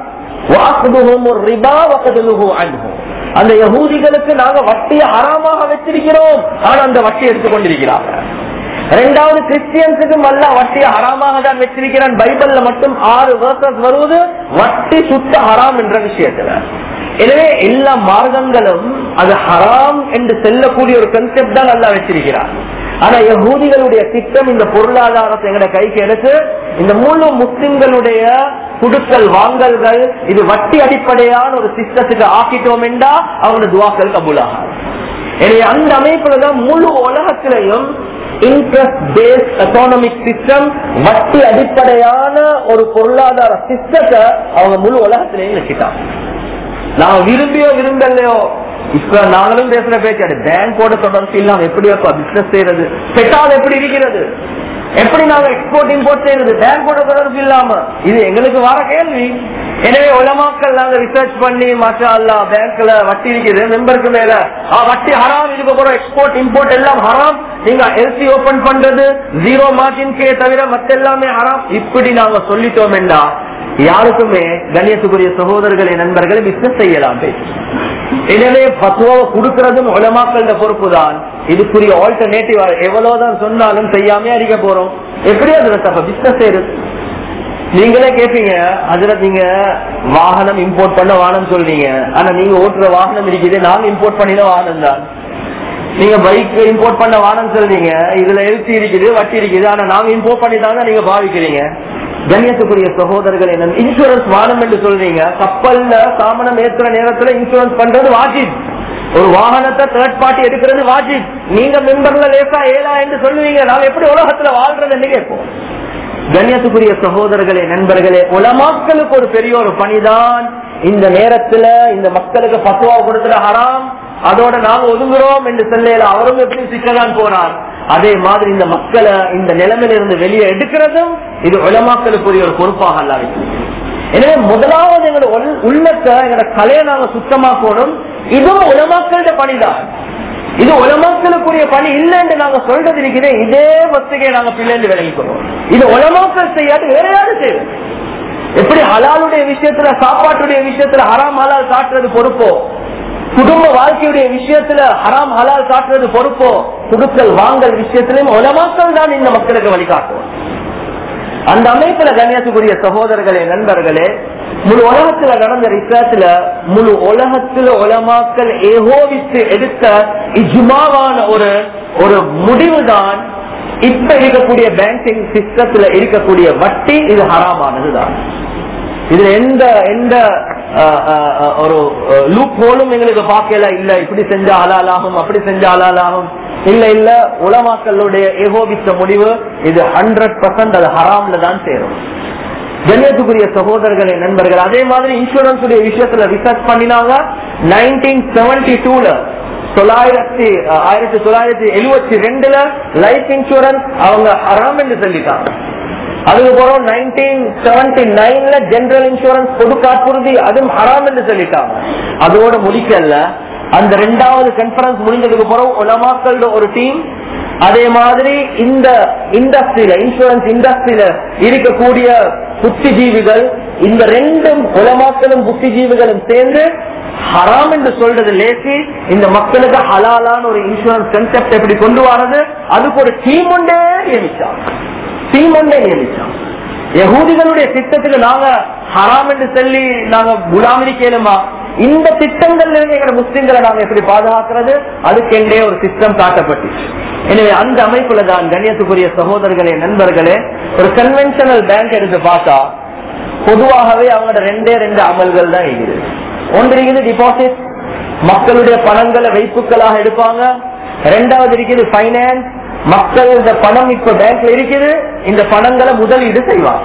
அந்த யகூதிகளுக்கு நாங்க வட்டிய ஹராமாக வச்சிருக்கிறோம் ஆனா அந்த வட்டி எடுத்துக்கொண்டிருக்கிறாங்க இரண்டாவது கிறிஸ்டியன்ஸுக்கும் அல்ல வட்டிய ஹராமாக தான் வச்சிருக்கிறான் பைபிள்ல மட்டும் ஆறு வேர்சஸ் வருவது வட்டி சுத்த ஹராம் என்ற விஷயத்துல எனவே எல்லா மார்க்கங்களும் அது ஹராம் என்று செல்லக்கூடிய ஒரு கன்செப்ட் தான் நல்லா வச்சிருக்கிறார் ஆனா யகூதிகளுடைய திட்டம் இந்த பொருளாதாரத்தை எங்கட கைக்கு எடுத்து இந்த முழு முஸ்லிம்களுடைய குடுக்கல் வாங்கல்கள் இது வட்டி அடிப்படையான ஒரு சிஸ்டத்துக்கு ஆக்கிட்டோம் என்றா அவங்களோட துவாக்கள் கபூலாகும் எனவே அந்த அமைப்புல தான் முழு உலகத்திலையும் இன்ட்ரெஸ்ட் பேஸ்ட் எக்கானமிக் சிஸ்டம் வட்டி அடிப்படையான ஒரு பொருளாதார சிஸ்டத்தை அவங்க முழு உலகத்திலையும் வச்சுட்டாங்க நான் விரும்பியோ விரும்பலையோ இப்ப நாங்களும் பேசுற பேச்சு பேங்கோட தொடர்பு இல்லாம எப்படி பிசினஸ் செய்யறது பெட்டால் எப்படி இருக்கிறது எப்படி நாங்க எக்ஸ்போர்ட் இம்போர்ட் செய்யறது பேங்கோட தொடர்பு இல்லாம இது எங்களுக்கு வர கேள்வி எனவே உலமாக்கள் நாங்க ரிசர்ச் பண்ணி மாஷா அல்லா பேங்க்ல வட்டி இருக்குது மெம்பருக்கு மேல ஆ, வட்டி ஹராம் இதுக்கு அப்புறம் எக்ஸ்போர்ட் இம்போர்ட் எல்லாம் ஹராம் நீங்க எல்சி ஓபன் பண்றது ஜீரோ மார்ஜின் கே தவிர மத்த எல்லாமே ஹராம் இப்படி நாங்க சொல்லிட்டோம் என்றா யாருக்குமே கண்ணியத்துக்குரிய சகோதரர்களை நண்பர்களை பிசினஸ் செய்யலாம் எனவே பத்துவாவை கொடுக்கறதும் உலமாக்கள பொறுப்பு தான் இதுக்குரிய ஆல்டர்னேட்டிவ் எவ்வளவுதான் சொன்னாலும் செய்யாம அடிக்க போறோம் எப்படி அதுல தப்ப பிசினஸ் செய்யறது நீங்களே கேட்பீங்க அதுல நீங்க வாகனம் இம்போர்ட் பண்ண வாகனம் சொல்றீங்க ஆனா நீங்க ஓட்டுற வாகனம் இருக்குது நாங்க இம்போர்ட் பண்ணின வாகனம் தான் நீங்க பைக் இம்போர்ட் பண்ண வாகனம் சொல்றீங்க இதுல எழுச்சி இருக்குது வட்டி இருக்குது ஆனா நாங்க இம்போர்ட் பண்ணி தாங்க நீங்க பாவிக்கிறீங்க கண்ணியத்துக்குரிய சகோதரர்கள் என்ன இன்சூரன்ஸ் வாகனம் என்று சொல்றீங்க கப்பல்ல சாமனம் ஏற்றுற நேரத்துல இன்சூரன்ஸ் பண்றது வாஜிப் ஒரு வாகனத்தை தேர்ட் பார்ட்டி எடுக்கிறது வாஜிப் நீங்க மெம்பர்ல லேசா ஏலா என்று சொல்லுவீங்க நாங்க எப்படி உலகத்துல வாழ்றதுன்னு கேட்போம் கண்ணியத்துக்குரிய சகோதரர்களே நண்பர்களே உலமாக்களுக்கு ஒரு பெரிய ஒரு பணிதான் இந்த நேரத்துல இந்த மக்களுக்கு பத்துவா கொடுத்துட ஹராம் அதோட நாங்க ஒதுங்குறோம் என்று சொல்லல அவரும் எப்படி சிக்கதான் போனார் அதே மாதிரி இந்த மக்களை இந்த நிலைமையில இருந்து வெளியே எடுக்கிறதும் இது உலமாக்களுக்குரிய ஒரு பொறுப்பாக அல்ல எனவே முதலாவது எங்களோட உள்- உள்ளத்தை எங்களோட கலையை நாங்க சுத்தமாக்கணும் இதுவும் உலமாக்களோட பணிதான் இது உலமாக்களுக்குரிய பணி இல்லைன்னு நாங்க சொல்றது இருக்கிறே இதே வசதியை நாங்க பிள்ளைந்து விளங்கிக்கிறோம் இது உலமாக்கள் செய்யாது வேற யாரு செய்வது எப்படி ஹலாலுடைய விஷயத்துல சாப்பாட்டுடைய விஷயத்துல ஹராம் ஹலால் காட்டுறது பொறுப்போ குடும்ப வாழ்க்கையுடைய விஷயத்துல ஹராம் ஹலால் காட்டுறது பொறுப்போ குடுக்கல் வாங்கல் விஷயத்திலும் உலமாக்கள் தான் இந்த மக்களுக்கு வழிகாட்டுவோம் அந்த அமைப்புல கண்ணியத்துக்குரிய சகோதரர்களே நண்பர்களே முழு உலகத்துல நடந்த ரிசர்ச்ல முழு உலகத்துல உலமாக்கள் ஏகோபித்து எடுத்த இஜ்மாவான ஒரு ஒரு முடிவுதான் இப்ப இருக்கக்கூடிய பேங்கிங் சிஸ்டத்துல இருக்கக்கூடிய வட்டி இது ஹராமானதுதான் இதுல எந்த எந்த அஹ், அஹ், அஹ், ஒரு லூப் ஹோலும் எங்களுக்கு பார்க்கல இல்ல இப்படி செஞ்சா ஹலாலாகும் அப்படி செஞ்சா ஹலாலாகும் இல்ல இல்ல உலமாக்களுடைய ஏகோபித்த முடிவு இது ஹண்ட்ரட் பர்சன்ட் அது ஹராம்ல தான் சேரும் கண்ணியத்துக்குரிய சகோதரர்களே நண்பர்கள் அதே மாதிரி இன்சூரன்ஸ் உடைய விஷயத்துல ரிசர்ச் பண்ணினாங்க நைன்டீன் செவன்டி டூல தொள்ளாயிரத்தி அஹ், ஆயிரத்தி தொள்ளாயிரத்தி எழுபத்தி ரெண்டுல லைஃப் இன்சூரன்ஸ் அவங்க ஹராம் என்று சொல்லிட்டாங்க அதுக்கப்புறம் நைன்டீன் செவன்டி நைன்ல ஜெனரல் இன்சூரன்ஸ் பொது காப்புறுதி அதுவும் ஹராம் என்று சொல்லிட்டாங்க அதோட முடிக்கல அந்த ரெண்டாவது கான்பரன்ஸ் முடிஞ்சதுக்கு அப்புறம் உலமாக்களோட ஒரு டீம் அதே மாதிரி இந்த இண்டஸ்ட்ரியில இன்சூரன்ஸ் இண்டஸ்ட்ரியில இருக்கக்கூடிய புத்திஜீவிகள் இந்த ரெண்டும் உலமாக்களும் புத்திஜீவிகளும் சேர்ந்து ஹராம் என்று சொல்றது லேசி இந்த மக்களுக்கு ஹலாலான ஒரு இன்சூரன்ஸ் கன்செப்ட் எப்படி கொண்டு வரது அதுக்கு ஒரு டீம் ஒன்றே நியமிச்சாங்க டீம் ஒன்றே நியமிச்சான் யகூதிகளுடைய திட்டத்துக்கு நாங்க ஹராம் என்று சொல்லி நாங்க குலாமிரி கேளுமா இந்த திட்டங்கள்ல இருந்து எங்க முஸ்லிம்களை நாங்க எப்படி பாதுகாக்கிறது அதுக்கென்றே ஒரு சிஸ்டம் காட்டப்பட்டுச்சு எனவே அந்த அமைப்புல தான் கண்ணியத்துக்குரிய சகோதரர்களே நண்பர்களே ஒரு கன்வென்ஷனல் பேங்க் எடுத்து பார்த்தா பொதுவாகவே அவங்களோட ரெண்டே ரெண்டு அமல்கள் தான் இருக்குது ஒன்று இருக்குது டிபாசிட் மக்களுடைய பணங்களை வைப்புகளாக எடுப்பாங்க ரெண்டாவது இருக்குது பைனான்ஸ் மக்கள் இந்த பணம் இப்ப பேங்க்ல இருக்குது இந்த பணங்களை முதலீடு செய்வாங்க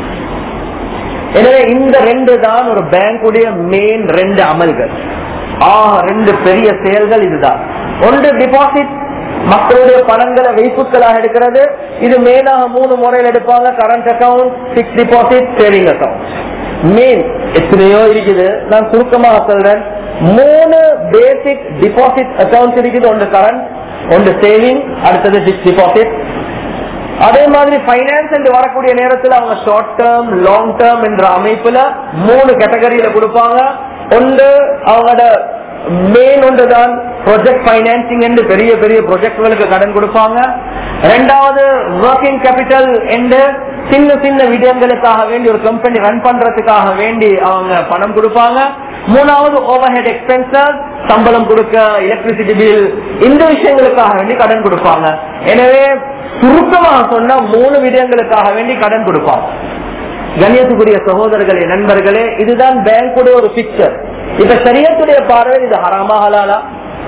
எனவே இந்த ரெண்டு தான் ஒரு பேங்குடைய மெயின் ரெண்டு அமல்கள் ஆக ரெண்டு பெரிய செயல்கள் இதுதான் ஒன்று டிபாசிட் மக்களுடைய பணங்களை வைப்புகளாக எடுக்கிறது இது மேலாக மூணு முறையில் எடுப்பாங்க current account fix deposit saving account main எத்தனையோ இருக்குது நான் சுருக்கமாக சொல்றேன் மூணு பேசிக் டிபாசிட் அக்கவுண்ட்ஸ் இருக்குது ஒன்று கரண்ட் ஒன்று சேவிங் அடுத்தது பிக்ஸ் டிபாசிட் அதே மாதிரி பைனான்ஸ் என்று வரக்கூடிய நேரத்தில் அவங்க ஷார்ட் டேர்ம் லாங் டேர்ம் என்ற அமைப்புல மூணு கேட்டகரியில கொடுப்பாங்க ஒன்று அவங்களோட மெயின் ஒன்றுதான் ப்ரொஜெக்ட் பைனான்சிங் என்று பெரிய பெரிய ப்ரொஜெக்ட்களுக்கு கடன் கொடுப்பாங்க ரெண்டாவது ஒர்க்கிங் கேபிட்டல் என்று சின்ன சின்ன விடயங்களுக்காக வேண்டி ஒரு கம்பெனி ரன் பண்றதுக்காக வேண்டி அவங்க பணம் கொடுப்பாங்க மூணாவது ஓவர் ஹெட் எக்ஸ்பென்சஸ் சம்பளம் கொடுக்க எலக்ட்ரிசிட்டி பில் இந்த விஷயங்களுக்காக வேண்டி கடன் கொடுப்பாங்க எனவே சுருக்கமாக சொன்னா மூணு விடயங்களுக்காக வேண்டி கடன் கொடுப்பாங்க கண்ணியத்துக்குரிய சகோதரர்களே நண்பர்களே இதுதான் பேங்குடைய ஒரு பிக்சர் இப்ப சரியத்துடைய பார்வையில் இது ஹராமா ஹலாலா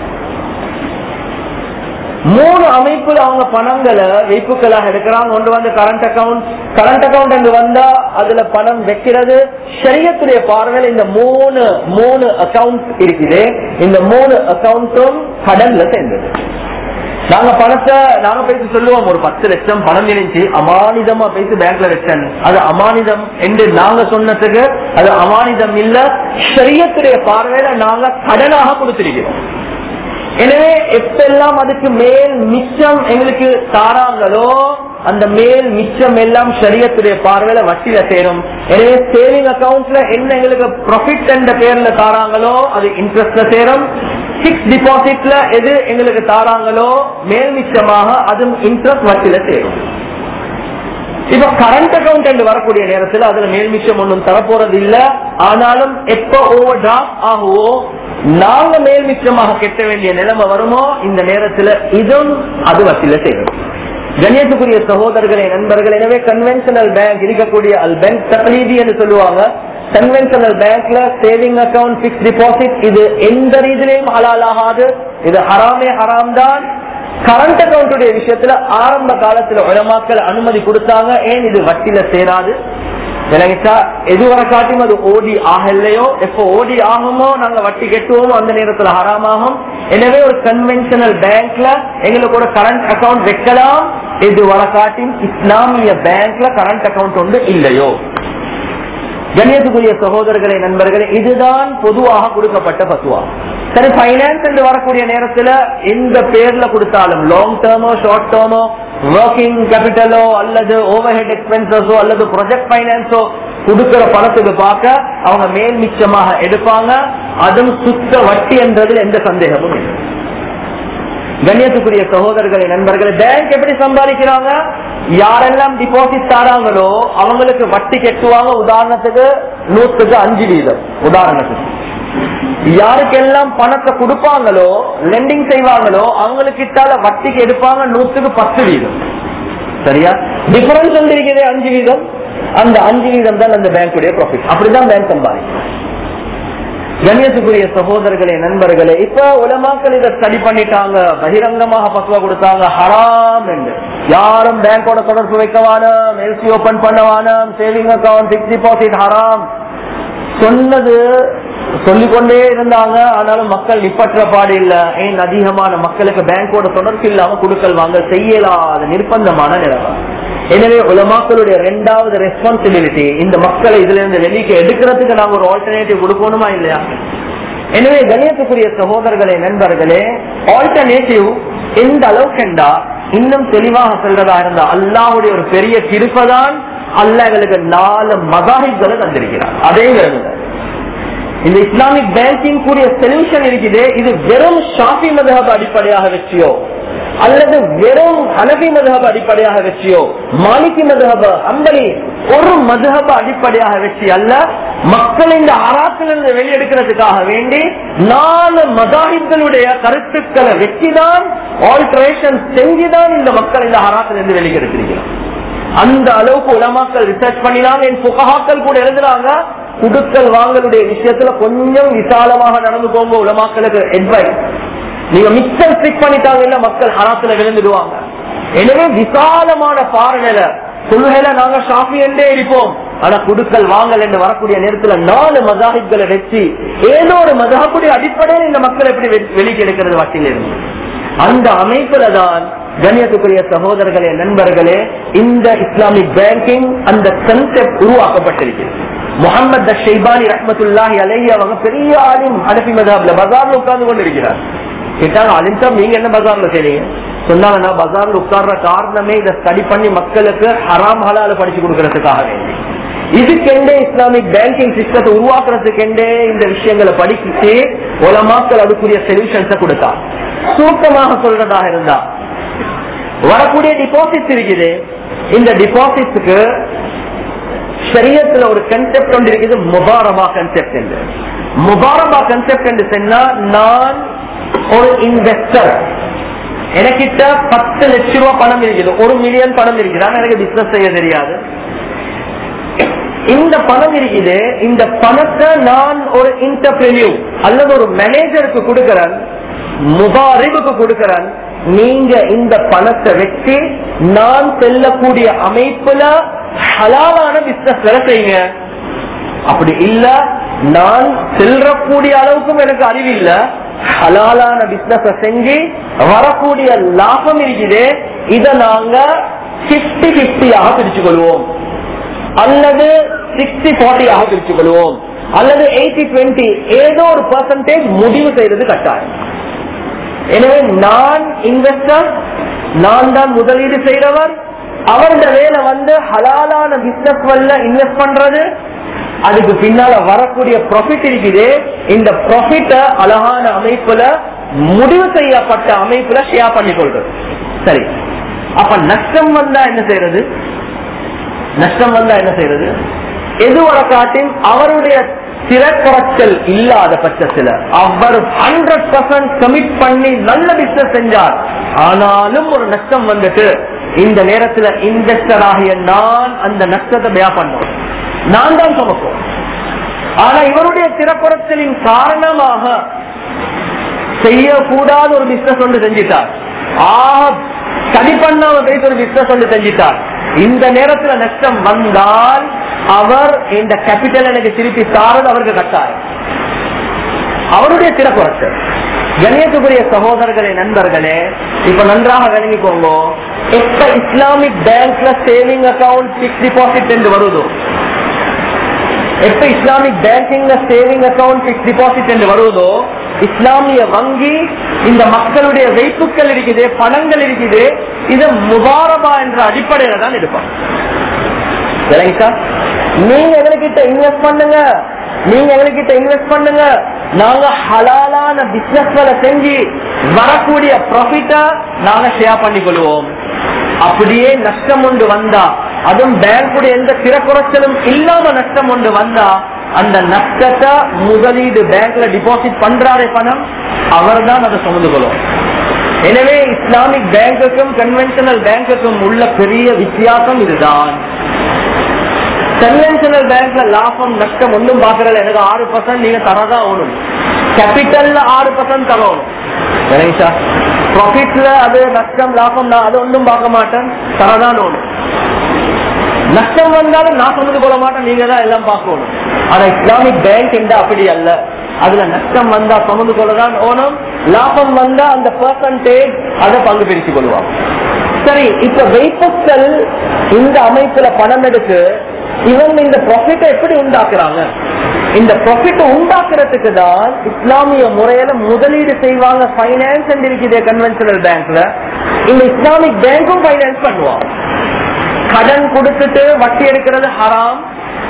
மூணு அமைப்புல அவங்க பணங்களை வைப்புகளாக எடுக்கிறாங்க ஒன்று வந்து கரண்ட் அக்கவுண்ட் கரண்ட் அக்கவுண்ட் என்று வந்தா அதுல பணம் வைக்கிறது சரியத்துடைய பார்வையில் இந்த மூணு மூணு அக்கவுண்ட் இருக்குது இந்த மூணு அக்கவுண்டும் கடன்ல சேர்ந்தது நாங்க பணத்தை நாங்க பேசி சொல்லுவோம் ஒரு பத்து லட்சம் பணம் இருந்துச்சு அமானிதமா பேசி பேங்க்ல வச்சேன் அது அமானிதம் என்று நாங்க சொன்னதுக்கு அது அமானிதம் இல்ல சரியத்துடைய பார்வையில நாங்க கடனாக கொடுத்திருக்கிறோம் எனவே எப்பெல்லாம் அதுக்கு மேல் மிச்சம் எங்களுக்கு தாராங்களோ அந்த மேல் மிச்சம் எல்லாம் சரியத்துடைய பார்வையில வட்டியில சேரும் எனவே சேவிங் அக்கவுண்ட்ல என்ன எங்களுக்கு ப்ராஃபிட் என்ற பேர்ல தாராங்களோ அது இன்ட்ரெஸ்ட்ல சேரும் பிக்ஸ் டிபாசிட்ல எது எங்களுக்கு தாராங்களோ மேல் மிச்சமாக அதுவும் இன்ட்ரெஸ்ட் வட்டியில சேரும் இப்ப கரண்ட் அக்கவுண்ட் என்று வரக்கூடிய நேரத்தில் அதுல மேல் மிச்சம் ஒன்றும் தரப்போறது இல்ல ஆனாலும் எப்ப ஓவர் டிராஃப்ட் ஆகுவோ நாங்க மேல் மிச்சமாக கெட்ட வேண்டிய நிலைமை வருமோ இந்த நேரத்துல இதுவும் அது வட்டியில சேரும் கணியத்துக்குரிய சகோதரர்களே நண்பர்கள் எனவே கன்வென்ஷனல் பேங்க் இருக்கக்கூடிய அல் பேங்க் தக்லீதி என்று சொல்லுவாங்க கன்வென்ஷனல் பேங்க்ல சேவிங் அக்கவுண்ட் பிக்ஸ் டிபாசிட் இது எந்த ரீதியிலையும் ஹலால் ஆகாது இது ஹராமே ஹராம் தான் கரண்ட் அக்கவுண்டுடைய விஷயத்துல ஆரம்ப காலத்துல உலமாக்கள் அனுமதி கொடுத்தாங்க ஏன் இது வட்டியில சேராது விளங்கிச்சா எதுவரை காட்டியும் அது ஓடி ஆகலையோ எப்போ ஓடி ஆகுமோ நாங்க வட்டி கெட்டுவோமோ அந்த நேரத்துல ஹராமாகும் எனவே ஒரு கன்வென்ஷனல் பேங்க்ல எங்களுக்கு ஒரு கரண்ட் அக்கவுண்ட் வைக்கலாம் இதுவரை காட்டியும் இஸ்லாமிய பேங்க்ல கரண்ட் அக்கவுண்ட் ஒன்று இல்லையோ கண்ணியத்துக்குரிய சகோதரர்களே நண்பர்களே இதுதான் பொதுவாக கொடுக்கப்பட்ட பத்துவா சரி பைனான்ஸ் என்று வரக்கூடிய நேரத்துல எந்த பேர்ல கொடுத்தாலும் லாங் டேர்மோ ஷார்ட் டேர்மோ ஒர்க்கிங் கேபிட்டலோ அல்லது ஓவர் ஹெட் எக்ஸ்பென்சஸோ அல்லது ப்ரொஜெக்ட் பைனான்ஸோ கொடுக்கிற பணத்துக்கு பார்க்க அவங்க மேல் மிச்சமாக எடுப்பாங்க அதுவும் சுத்த வட்டி என்றதில் எந்த சந்தேகமும் இல்லை கண்ணியத்துக்குரிய சகோதரர்களே நண்பர்கள் பேங்க் எப்படி சம்பாதிக்கிறாங்க யாரெல்லாம் டிபாசிட் தாராங்களோ அவங்களுக்கு வட்டி கெட்டுவாங்க உதாரணத்துக்கு நூத்துக்கு அஞ்சு வீதம் உதாரணத்துக்கு யாருக்கெல்லாம் பணத்தை கொடுப்பாங்களோ லெண்டிங் செய்வாங்களோ அவங்களுக்கு கிட்டால வட்டிக்கு எடுப்பாங்க நூத்துக்கு பத்து வீதம் சரியா டிஃபரன்ஸ் வந்து இருக்குது அஞ்சு வீதம் அந்த அஞ்சு வீதம் தான் அந்த பேங்குடைய ப்ராஃபிட் அப்படிதான் பேங்க் சம்பாதிக்கும் கண்ணியத்துக்குரிய சகோதரர்களே நண்பர்களே இப்ப உலமாக்கள் இதை ஸ்டடி பண்ணிட்டாங்க பகிரங்கமாக பக்குவா கொடுத்தாங்க ஹராம் என்று யாரும் பேங்கோட தொடர்பு வைக்க வேணாம் எல்சி ஓபன் பண்ண வேணாம் சேவிங் அக்கௌண்ட் பிக்ஸ் டிபாசிட் ஹராம் சொன்னது சொல்லிக்கொண்டே இருந்தாங்க ஆனாலும் மக்கள் நிப்பற்ற பாடு இல்ல ஏன் அதிகமான மக்களுக்கு பேங்கோட தொடர்பு இல்லாம குடுக்கல் வாங்க செய்யலாத நிர்பந்தமான நிலைமை எனவே உலமாக்களுடைய இரண்டாவது ரெஸ்பான்சிபிலிட்டி இந்த மக்களை இதுல இருந்து வெளிக்கு எடுக்கிறதுக்கு நாங்க ஒரு ஆல்டர்னேட்டிவ் கொடுக்கணுமா இல்லையா எனவே கணியத்துக்குரிய சகோதரர்களே நண்பர்களே ஆல்டர்னேட்டிவ் எந்த அளவுக்குண்டா இன்னும் தெளிவாக சொல்றதா இருந்தா அல்லாஹுடைய ஒரு பெரிய கிருப்பதான் அல்ல எங்களுக்கு நாலு மகாஹிப்களை தந்திருக்கிறார் அதே வருங்க இந்த இஸ்லாமிக் பேங்கிங் கூடிய சொல்யூஷன் இருக்குது இது வெறும் ஷாஃபி மதஹப் அடிப்படையாக வச்சியோ அல்லது வெறும் ஹனபி மதஹப் அடிப்படையாக வச்சியோ மாலிகி மதஹப அம்பலி ஒரு மதஹப அடிப்படையாக வச்சு அல்ல மக்கள் இந்த அராத்திலிருந்து வெளியெடுக்கிறதுக்காக வேண்டி நாலு மதாஹிப்களுடைய கருத்துக்களை வச்சுதான் ஆல்டரேஷன் செஞ்சுதான் இந்த மக்கள் இந்த அராத்திலிருந்து வெளியெடுத்திருக்கிறார் அந்த அளவுக்கு உலமாக்கள் ரிசர்ச் பண்ணினாங்க என் புகஹாக்கள் கூட எழுதுறாங்க குடுக்கல் வாங்கலுடைய விஷயத்துல கொஞ்சம் விசாலமாக நடந்து போங்க உலமாக்களுக்கு அட்வைஸ் நீங்க மிக்சர் ஸ்டிக் பண்ணிட்டாங்கல்ல மக்கள் ஹராத்துல விழுந்துடுவாங்க எனவே விசாலமான பாரநில கொள்கையில நாங்க ஷாஃபி என்றே இருப்போம் ஆனா குடுக்கல் வாங்கல் என்று வரக்கூடிய நேரத்துல நாலு மதாஹிப்களை வச்சு ஏதோ ஒரு மதாபுடைய அடிப்படையில் இந்த மக்கள் எப்படி வெளியே எடுக்கிறது வட்டியில் இருந்து அந்த அமைப்புல தான் கண்ணியத்துக்குரிய சகோதரர்களே நண்பர்களே இந்த இஸ்லாமிக் பேங்கிங் அந்த கன்செப்ட் உருவாக்கப்பட்டிருக்கிறது முகமது ஷைபானி ரஹமத்துல்லாஹி அலஹி அவங்க பெரிய ஆலிம் அனபி மதாப்ல பஜார்ல உட்கார்ந்து கொண்டு இருக்கிறார் கேட்டாங்க அலிம்சாம் நீங்க என்ன பஜார்ல செய்றீங்க சொன்னாங்க நான் பஜார்ல உட்கார்ற காரணமே இதை ஸ்டடி பண்ணி மக்களுக்கு ஹராம் ஹலால படிச்சு கொடுக்கறதுக்காக வேண்டி இதுக்கெண்டே இஸ்லாமிக் பேங்கிங் சிஸ்டத்தை உருவாக்குறதுக்கெண்டே இந்த விஷயங்களை படிச்சு உலமாக்கள் அதுக்குரிய சொல்யூஷன்ஸ கொடுத்தா சூக்கமாக சொல்றதாக இருந்தா வரக்கூடிய டிபாசிட்ஸ் இருக்குது இந்த டிபாசிட்ஸுக்கு சரியத்துல ஒரு கன்செப்ட் ஒன்று இருக்குது முபாரபா கன்செப்ட் என்று முபாரபா கன்செப்ட் என்று சொன்னா நான் ஒரு இன்வெஸ்டர் எனக்கிட்ட பத்து லட்சம் ரூபாய் பணம் இருக்குது ஒரு மில்லியன் பணம் இருக்குது ஆனா எனக்கு பிசினஸ் செய்ய தெரியாது இந்த பணம் இருக்குது இந்த பணத்தை நான் ஒரு இன்டர்பிரினியூ அல்லது ஒரு மேனேஜருக்கு கொடுக்கிறேன் முபாரிபுக்கு கொடுக்கிறேன் நீங்க இந்த பணத்தை வச்சு நான் செல்லக்கூடிய அமைப்புல ஹலாலான பிசினஸ் வேலை செய்யுங்க அப்படி இல்ல நான் செல்றக்கூடிய அளவுக்கும் எனக்கு அறிவு இல்ல ஹலாலான பிசினஸ் செஞ்சு வரக்கூடிய லாபம் இருக்குது இத நாங்க பிப்டி பிப்டியாக பிரிச்சு கொள்வோம் அல்லது சிக்ஸ்டி ஃபார்ட்டியாக பிரிச்சு கொள்வோம் அல்லது எயிட்டி டுவெண்ட்டி ஏதோ ஒரு பர்சன்டேஜ் முடிவு செய்யறது கட்டாயம் எனவே நான் இன்வெஸ்டர் நான் தான் முதலீடு செய்யறவர் அவருடைய வேலை வந்து ஹலாலான பிசினஸ் வல்ல இன்வெஸ்ட் பண்றது அதுக்கு பின்னால வரக்கூடிய ப்ராஃபிட் இருக்குது இந்த ப்ராஃபிட்ட அழகான அமைப்புல முடிவு செய்யப்பட்ட அமைப்புல ஷேர் பண்ணி கொள்றது சரி அப்ப நஷ்டம் வந்தா என்ன செய்யறது நஷ்டம் வந்தா என்ன செய்யறது எது வர காட்டின் அவருடைய திறக்குறைச்சல் இல்லாத பட்சத்துல அவர் ஹண்ட்ரட் பர்சன்ட் கமிட் பண்ணி நல்ல பிசினஸ் செஞ்சார் ஆனாலும் ஒரு நஷ்டம் வந்துட்டு இந்த நேரத்துல இன்வெஸ்டர் ஆகிய நான் அந்த நஷ்டத்தை பயா பண்ணோம் நான் தான் சுமப்போம் ஆனா இவருடைய திறக்குறைச்சலின் காரணமாக செய்யக்கூடாத ஒரு பிசினஸ் ஒன்று செஞ்சிட்டார் ஆக சரி பண்ணாம பேச ஒரு பிசினஸ் ஒன்று செஞ்சிட்டார் இந்த நேரத்துல நஷ்டம் வந்தால் அவர் இந்த கேபிட்டல் எனக்கு திருப்பி தாரது அவருக்கு கட்டாயம் அவருடைய திறக்குறைச்சல் கணியத்துக்குரிய சகோதரர்களே நண்பர்களே இப்ப நன்றாக விளங்கிக்கோங்க எப்ப இஸ்லாமிக் பேங்க்ல சேவிங் அக்கவுண்ட் பிக்ஸ் டிபாசிட் என்று வருதோ எப்ப இஸ்லாமிக் பேங்கிங்ல சேவிங் அக்கவுண்ட் பிக்ஸ் டிபாசிட் என்று வருவதோ இஸ்லாமிய வங்கி இந்த மக்களுடைய வைப்புகள் இருக்குது பணங்கள் இருக்குது இது முபாரபா என்ற அடிப்படையில தான் எடுப்பாங்க விளங்கிட்டா நீங்க எங்ககிட்ட இன்வெஸ்ட் பண்ணுங்க நீங்க எங்ககிட்ட இன்வெஸ்ட் பண்ணுங்க நாங்க ஹலாலான பிசினஸ்களை செஞ்சு வரக்கூடிய ப்ராஃபிட்ட நாங்க ஷேர் பண்ணி கொள்வோம் அப்படியே நஷ்டம் ஒன்று வந்தா அதுவும் பேங்குடைய எந்த திறக்குறைச்சலும் இல்லாம நஷ்டம் ஒன்று வந்தா அந்த நஷ்டத்தை முதலீடு பேங்க்ல டிபாசிட் பண்றாரே பணம் அவர் தான் அதை சுமந்து கொள்ளும் எனவே இஸ்லாமிக் பேங்குக்கும் கன்வென்ஷனல் பேங்குக்கும் உள்ள பெரிய வித்தியாசம் இதுதான் கன்வென்ஷனல் பேங்க்ல லாபம் நஷ்டம் ஒன்றும் பாக்குறல எனக்கு ஆறு பர்சன்ட் நீங்க தரதான் ஓணும் கேபிட்டல்ல ஆறு பர்சன்ட் தரணும் ப்ராஃபிட்ல அது நஷ்டம் லாபம் நான் அதை ஒன்றும் பார்க்க மாட்டேன் தரதான் ஓணும் நஷ்டம் வந்தாலும் நான் சொன்னது கொள்ள மாட்டேன் நீங்க தான் எல்லாம் பார்க்கணும் ஆனா இஸ்லாமிக் பேங்க் என்ற அப்படி அல்ல அதுல நஷ்டம் வந்தா சுமந்து கொள்ளதான் ஓணும் லாபம் வந்தா அந்த பர்சன்டேஜ் அதை பங்கு பிரிச்சு கொள்வாங்க சரி இப்ப வைப்புக்கள் இந்த அமைப்புல பணம் எடுத்து இவங்க இந்த ப்ராஃபிட்டை எப்படி உண்டாக்குறாங்க இந்த ப்ராஃபிட் உண்டாக்குறதுக்கு தான் இஸ்லாமிய முறையில முதலீடு செய்வாங்க பைனான்ஸ் இருக்குது கன்வென்ஷனல் பேங்க்ல இந்த இஸ்லாமிக் பேங்க்கும் பைனான்ஸ் பண்ணுவாங்க கடன் கொடுத்துட்டு வட்டி எடுக்கிறது ஹராம்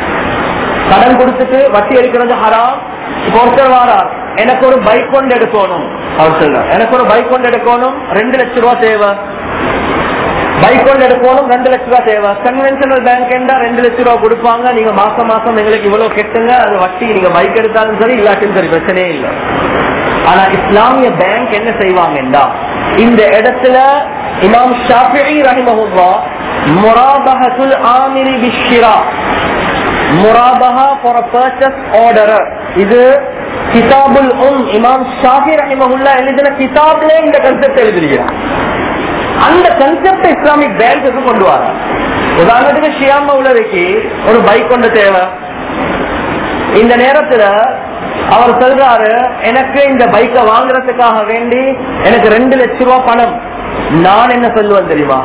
கடன் கொடுத்துட்டு வட்டி எடுக்கிறது ஹராம் இப்போ ஒருத்தர் வாரார் எனக்கு ஒரு பைக் கொண்டு எடுக்கணும் அவர் சொல்றார் எனக்கு ஒரு பைக் கொண்டு எடுக்கணும் ரெண்டு லட்சம் ரூபாய் தேவை பைக் கொண்டு எடுக்கணும் ரெண்டு லட்சம் ரூபாய் தேவை கன்வென்ஷனல் பேங்க் என்றா ரெண்டு லட்சம் ரூபாய் கொடுப்பாங்க நீங்க மாசம் மாசம் எங்களுக்கு இவ்வளவு கெட்டுங்க அது வட்டி நீங்க பைக் எடுத்தாலும் சரி இல்லாட்டியும் சரி பிரச்சனையே இல்லை ஆனா இஸ்லாமிய பேங்க் என்ன செய்வாங்கடா இந்த இடத்துல இமாம் ஷாஃபிஇ ரஹிமஹுல்லா முராபஹத்துல் ஆமிரி பிஷ்ரா முராபஹா ஃபார் பர்ச்சேஸ் ஆர்டர் இது கிதாபுல் உம் இமாம் ஷாஃபி ரஹிமஹுல்லா எழுதின கிதாப்ல இந்த கன்செப்ட் எழுதிருக்கிறார் அந்த கன்செப்ட் இஸ்லாமிக் பேங்க்கு கொண்டு வர உதாரணத்துக்கு ஷியாம் மௌலவிக்கு ஒரு பைக் கொண்டு தேவை இந்த நேரத்துல அவர் சொல்றாரு எனக்கு இந்த பைக்கை வாங்குறதுக்காக வேண்டி எனக்கு ரெண்டு லட்ச ரூபாய் பணம் நான் என்ன சொல்லுவேன் தெரியுமா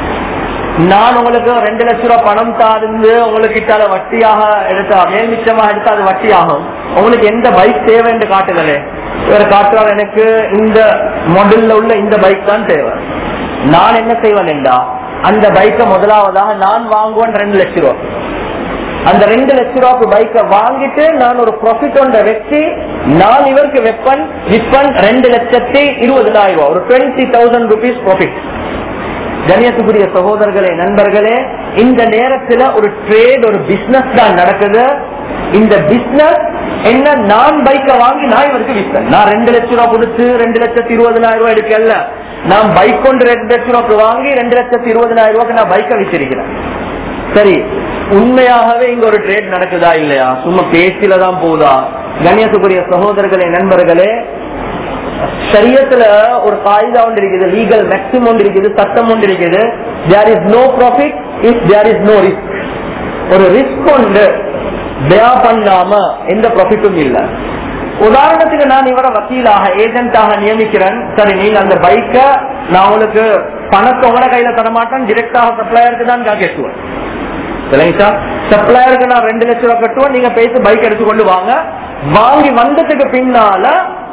நான் உங்களுக்கு ரெண்டு லட்ச ரூபாய் பணம் தாருந்து உங்களுக்கு இட்டால வட்டியாக எடுத்தா மேல் மிச்சமாக எடுத்தா அது வட்டி ஆகும் உங்களுக்கு எந்த பைக் தேவை என்று காட்டுகிறே இவர் காட்டுறார் எனக்கு இந்த மாடல்ல உள்ள இந்த பைக் தான் தேவை நான் என்ன செய்வேன் என்றா அந்த பைக்கை முதலாவதாக நான் வாங்குவேன் ரெண்டு லட்ச ரூபாய் அந்த ரெண்டு லட்ச ரூபாய்க்கு பைக்கை வாங்கிட்டு நான் ஒரு ப்ராஃபிட் ஒன்றை வச்சு நான் இவருக்கு வெப்பன் விற்பன் ரெண்டு லட்சத்தி இருபதாயிரம் ரூபாய் ஒரு டுவெண்ட்டி தௌசண்ட் ருபீஸ் ப்ராஃபிட் கண்ணியத்துக்குரிய சகோதரர்களே நண்பர்களே இந்த நேரத்துல ஒரு ட்ரேட் ஒரு பிசினஸ் தான் நடக்குது இந்த பிசினஸ் என்ன நான் பைக்கை வாங்கி நான் இவருக்கு விற்பேன் நான் ரெண்டு லட்சம் ரூபாய் கொடுத்து ரெண்டு லட்சத்தி இருபதனாயிரம் ரூபாய் எடுக்கல நான் பைக் கொண்டு ரெண்டு லட்சம் ரூபாய்க்கு வாங்கி ரெண்டு லட்சத்தி இருபதனாயிரம் ரூபாய்க்கு நான் பைக்கை வச்சிருக்கிறேன் சரி உண்மையாகவே இங்க ஒரு ட்ரேட் நடக்குதா இல்லையா சும்மா பேச்சில தான் போதா கண்ணியத்துக்குரிய சகோதரர்களே நண்பர்களே சரியத்துல ஒரு காய்தா ஒன்று இருக்குது லீகல் மேக்சிமம் ஒன்று இருக்குது சட்டம் ஒன்று இருக்குது there is no profit if there is no risk ஒரு ரிஸ்க் ஒன்று பயா பண்ணாம எந்த ப்ராஃபிட்டும் இல்ல உதாரணத்துக்கு நான் இவரை வக்கீலாக ஏஜென்டாக நியமிக்கிறேன் சரி நீங்க அந்த பைக்க நான் உங்களுக்கு பணத்தை உங்களோட கையில தர மாட்டேன் டிரெக்டாக சப்ளையருக்கு தான் நான் கேட்டுவேன் சரிங்களா சப்ளையருக்கு நான் ரெண்டு லட்சம் ரூபாய் கட்டுவேன் நீங்க பேசி பைக் எடுத்து கொண்டு வாங்க வாங்கி வந்ததுக்கு பின்னால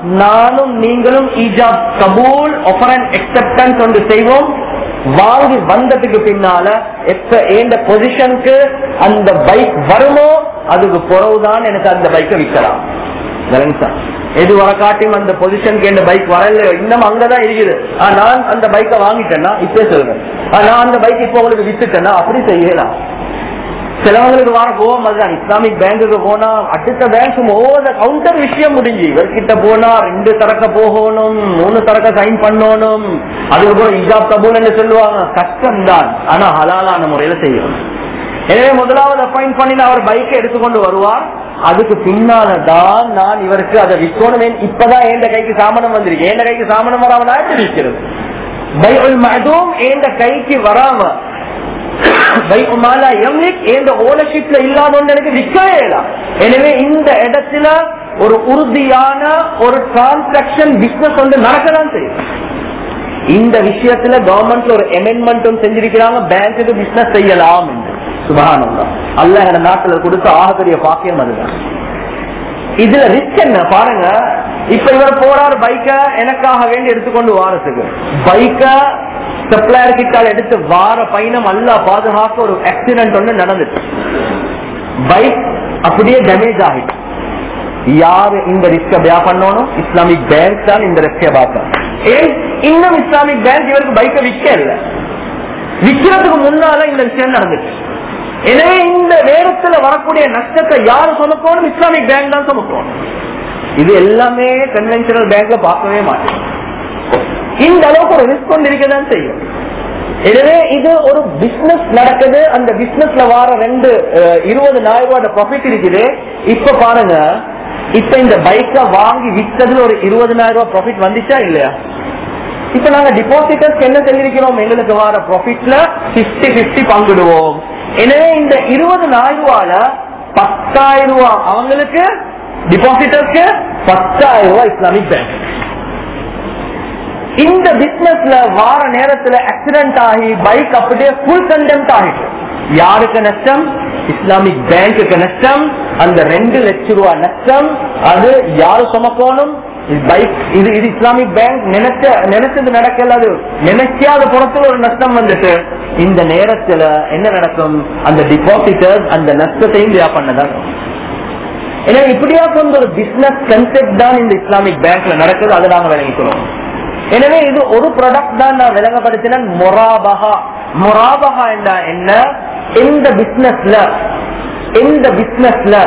நானும் நீங்களும் ஈஜாப் கபூல் ஒஃபர் அண்ட் அக்செப்டன்ஸ் ஒன்று செய்வோம் வாங்கி வந்ததுக்கு பின்னால எப்ப ஏந்த பொசிஷனுக்கு அந்த பைக் வருமோ அதுக்கு பிறகுதான் எனக்கு அந்த பைக்கை விற்கலாம் விளங்குச்சா? எது வர காட்டியும் அந்த பொசிஷனுக்கு எந்த பைக் வரல இன்னும் அங்கதான் இருக்குது ஆ, நான் அந்த பைக்கை வாங்கிட்டேன்னா இப்பே சொல்றேன் ஆ, நான் அந்த பைக் இப்ப உங்களுக்கு வித்துட்டேன்னா அப்படி செய்யலாம் சிலவங்களுக்கு வர கோவம் அதுதான் இஸ்லாமிக் பேங்குக்கு போனா அடுத்த பேங்க் ஒவ்வொரு கவுண்டர் விஷயம் முடிஞ்சு இவர்கிட்ட போனா ரெண்டு தரக்க போகணும் மூணு தரக்க சைன் பண்ணணும் அதுக்கப்புறம் இஜாப் கபூல் சொல்லுவாங்க கஷ்டம் தான் ஆனா ஹலாலான முறையில செய்யணும் எனவே முதலாவது அப்பாயிண்ட் பண்ணி அவர் பைக்கை எடுத்துக்கொண்டு வருவார் அதுக்கு பின்னாலதான் நான் இவருக்கு அதை விற்கணும் இப்பதான் எந்த கைக்கு சாமனம் வந்திருக்கு எந்த கைக்கு சாமனம் வராம நான் எப்படி விற்கிறது பைபிள் மதுவும் எந்த கைக்கு வராம ஓனர்ஷிப்ல இல்லாத எனக்கு விற்கவே இல்லை எனவே இந்த இடத்துல ஒரு உறுதியான ஒரு டிரான்சாக்சன் பிசினஸ் வந்து நடக்கதான் செய்யும் இந்த விஷயத்துல கவர்மெண்ட்ல ஒரு அமெண்ட்மெண்ட்டும் செஞ்சிருக்கிறாங்க பேங்க்குக்கு பிசினஸ் செய்யலாம் என்று சுபகானம் அல்ல எங்க நாட்டுல கொடுத்த ஆகப்பெரிய பாக்கியம் அதுதான் இதுல ரிஸ்க் என்ன பாருங்க இப்ப இவர் போறார் பைக்க எனக்காக வேண்டி எடுத்துக்கொண்டு வாரத்துக்கு பைக்க சப்ளையர் கிட்டால் எடுத்து வார பயணம் அல்ல பாதுகாக்க ஒரு ஆக்சிடென்ட் ஒண்ணு நடந்துச்சு பைக் அப்படியே டேமேஜ் ஆகிட்டு யாரு இந்த ரிஸ்க பே பண்ணணும் இஸ்லாமிக் பேங்க் தான் இந்த ரிஸ்க பார்க்கணும் ஏன் இன்னும் இஸ்லாமிக் பேங்க் இவருக்கு பைக்கை விற்க இல்லை விற்கிறதுக்கு முன்னால இந்த விஷயம் நடந்துச்சு எனவே இந்த நேரத்துல வரக்கூடிய நஷ்டத்தை யாரு சுமக்கணும் இஸ்லாமிக் பேங்க் தான் சுமக்கணும் இது எல்லாமே கன்வென்ஷனல் பேங்க்ல பார்க்கவே மாட்டேன் இந்த அளவுக்கு ஒரு ரிஸ்க் கொண்டு இருக்கதான் செய்யும் எனவே இது ஒரு பிசினஸ் நடக்குது அந்த பிசினஸ்ல வார ரெண்டு அஹ், இருபது நாயிரம் ப்ராஃபிட் இருக்குது இப்ப பாருங்க இப்ப இந்த பைக்க வாங்கி விற்றதுல ஒரு இருபதனாயிரம் ரூபாய் ப்ராஃபிட் வந்துச்சா இல்லையா இப்ப நாங்க டிபாசிட்டர்ஸ் என்ன செஞ்சிருக்கிறோம் எங்களுக்கு வர ப்ராஃபிட்ல பிப்டி பிப்டி பங்கிடுவோம் எனவே இந்த இருபதனாயிரம் ரூபால பத்தாயிரம் ரூபாய் அவங்களுக்கு டிபாசிட்டர்ஸ்க்கு பத்தாயிரம் ரூபாய் இஸ்லாமிக் பேங்க் இந்த பிசினஸ்ல வார நேரத்துல ஆக்சிடென்ட் ஆகி பைக் அப்படியே ஃபுல் கண்டெம்ட் ஆகிட்டு யாருக்கு நஷ்டம் இஸ்லாமிக் பேங்குக்கு நஷ்டம் அந்த ரெண்டு லட்சம் ரூபாய் நஷ்டம் அது யாரு சுமக்கணும் பைக் இது இது இஸ்லாமிக் பேங்க் நினைச்ச நினைச்சது நடக்கல அது நினைக்காத புறத்துல ஒரு நஷ்டம் வந்துட்டு இந்த நேரத்துல என்ன நடக்கும் அந்த டிபாசிட்டர்ஸ் அந்த நஷ்டத்தையும் வியா பண்ணதான் ஏன்னா இப்படியா கொண்ட ஒரு பிசினஸ் கன்செப்ட் தான் இந்த இஸ்லாமிக் பேங்க்ல நடக்குது அதை நாங்க விளங்கிக்கிறோம் எனவே இது ஒரு ப்ராடக்ட் தான் நான் விளங்கப்படுத்தின மொராபகா மொராபகா என்ன என்ன எந்த பிசினஸ்ல எந்த பிசினஸ்ல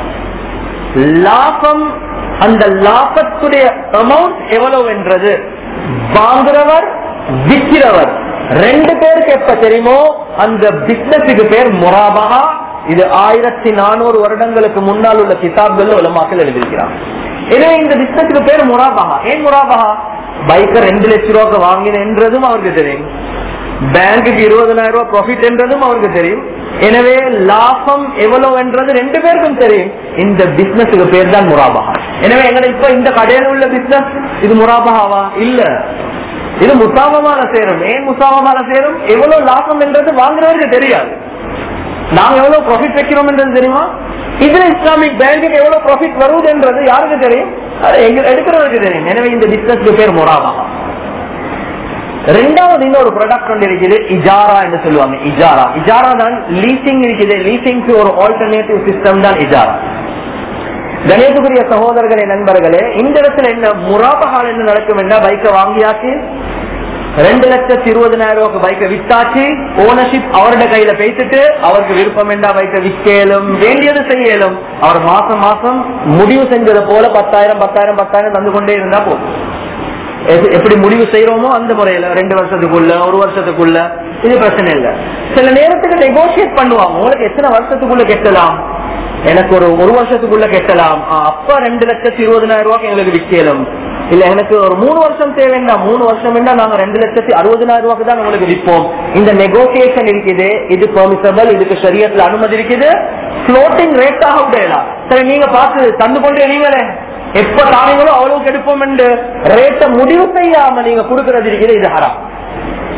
லாபம் அந்த லாபத்துடைய அமௌண்ட் எவ்வளவு என்றது வாங்குறவர் விற்கிறவர் ரெண்டு பேருக்கு எப்ப தெரியுமோ அந்த பிசினஸுக்கு பேர் முராபகா இது ஆயிரத்தி நானூறு வருடங்களுக்கு முன்னால் உள்ள கிதாப்கள் உலமாக்கள் எழுதியிருக்கிறார் எனவே இந்த பிசினஸுக்கு பேர் முராபகா ஏன் முராபகா பைக்கை ரெண்டு லட்சம் ரூபாய்க்கு வாங்கினன்றதும் அவருக்கு தெரியும் பேங்குக்கு இருபதனாயிரம் ரூபாய் ப்ராஃபிட் என்றதும் அவருக்கு தெரியும் எனவே லாபம் எவ்வளவு என்றது ரெண்டு பேருக்கும் தெரியும் இந்த பிசினஸுக்கு பேர் தான் முராபகா எனவே எங்களை இப்ப இந்த கடையில் உள்ள பிசினஸ் இது முராபகாவா இல்ல இது முசாபமால சேரும் ஏன் முசாபமால சேரும் எவ்வளவு லாபம் என்றது வாங்குறவருக்கு தெரியாது நாங்க எவ்வளவு ப்ராஃபிட் வைக்கிறோம் என்றது தெரியுமா இதுல இஸ்லாமிக் பேங்குக்கு எவ்வளவு ப்ராஃபிட் வருவது என்றது யாருக்கு தெரியும் அது எங்க எடுக்கிறவருக்கு தெரியும் எனவே இந்த பிசினஸ்க்கு பேர் முராபகா ரெண்டாவது இன்னொரு ப்ராடக்ட் ஒன்று இருக்குது இஜாரா என்று சொல்லுவாங்க இஜாரா இஜாரா தான் லீசிங் இருக்குது லீசிங்க்கு ஒரு ஆல்டர்னேட்டிவ் சிஸ்டம் தான் இஜாரா கணேசபுரிய சகோதரர்களே நண்பர்களே இந்த இடத்துல என்ன முராபகால் என்ன நடக்கும் என்ன பைக்கை வாங்கியாச்சு ரெண்டு லட்சத்தி இருபதனாயிரம் ரூபாய்க்கு பைக்கை வித்தாச்சு ஓனர்ஷிப் அவருடைய கையில பேசிட்டு அவருக்கு விருப்பம் என்ன பைக்கை விற்கலும் வேண்டியது செய்யலும் அவர் மாசம் மாசம் முடிவு செஞ்சது போல பத்தாயிரம் பத்தாயிரம் பத்தாயிரம் தந்து கொண்டே இருந்தா போதும் எது- எப்படி முடிவு செய்யறோமோ அந்த முறையில ரெண்டு வருஷத்துக்குள்ள ஒரு வருஷத்துக்குள்ள இது பிரச்சனை இல்ல சில நேரத்துக்கு நெகோசியேட் பண்ணுவாங்க உங்களுக்கு எத்தனை வருஷத்துக்குள்ள கெட்டலாம் எனக்கு ஒரு ஒரு வருஷத்துக்குள்ள கெட்டலாம் ஆ, அப்ப ரெண்டு லட்சத்தி இருபதனாயிரம் ரூபாய்க்கு எங்களுக்கு விற்கலும் இல்ல எனக்கு ஒரு மூணு வருஷம் தேவைன்னா மூணு வருஷம் வேண்டா நாங்க ரெண்டு லட்சத்தி அறுபதனாயிரம் ரூபாய்க்கு தான் உங்களுக்கு விற்போம் இந்த நெகோசியேஷன் இருக்குது இது பெர்மிசபிள் இதுக்கு சரியத்துல அனுமதி இருக்குது ஃப்ளோட்டிங் ரேட்டாக விடலாம் சரி நீங்க பார்த்து தந்து கொண்டே நீங்களே எப்ப தானீங்களோ அவ்வளவுக்கு எடுப்போம் என்று ரேட்டை முடிவு செய்யாம நீங்க கொடுக்கறது இருக்குது இது ஹராம்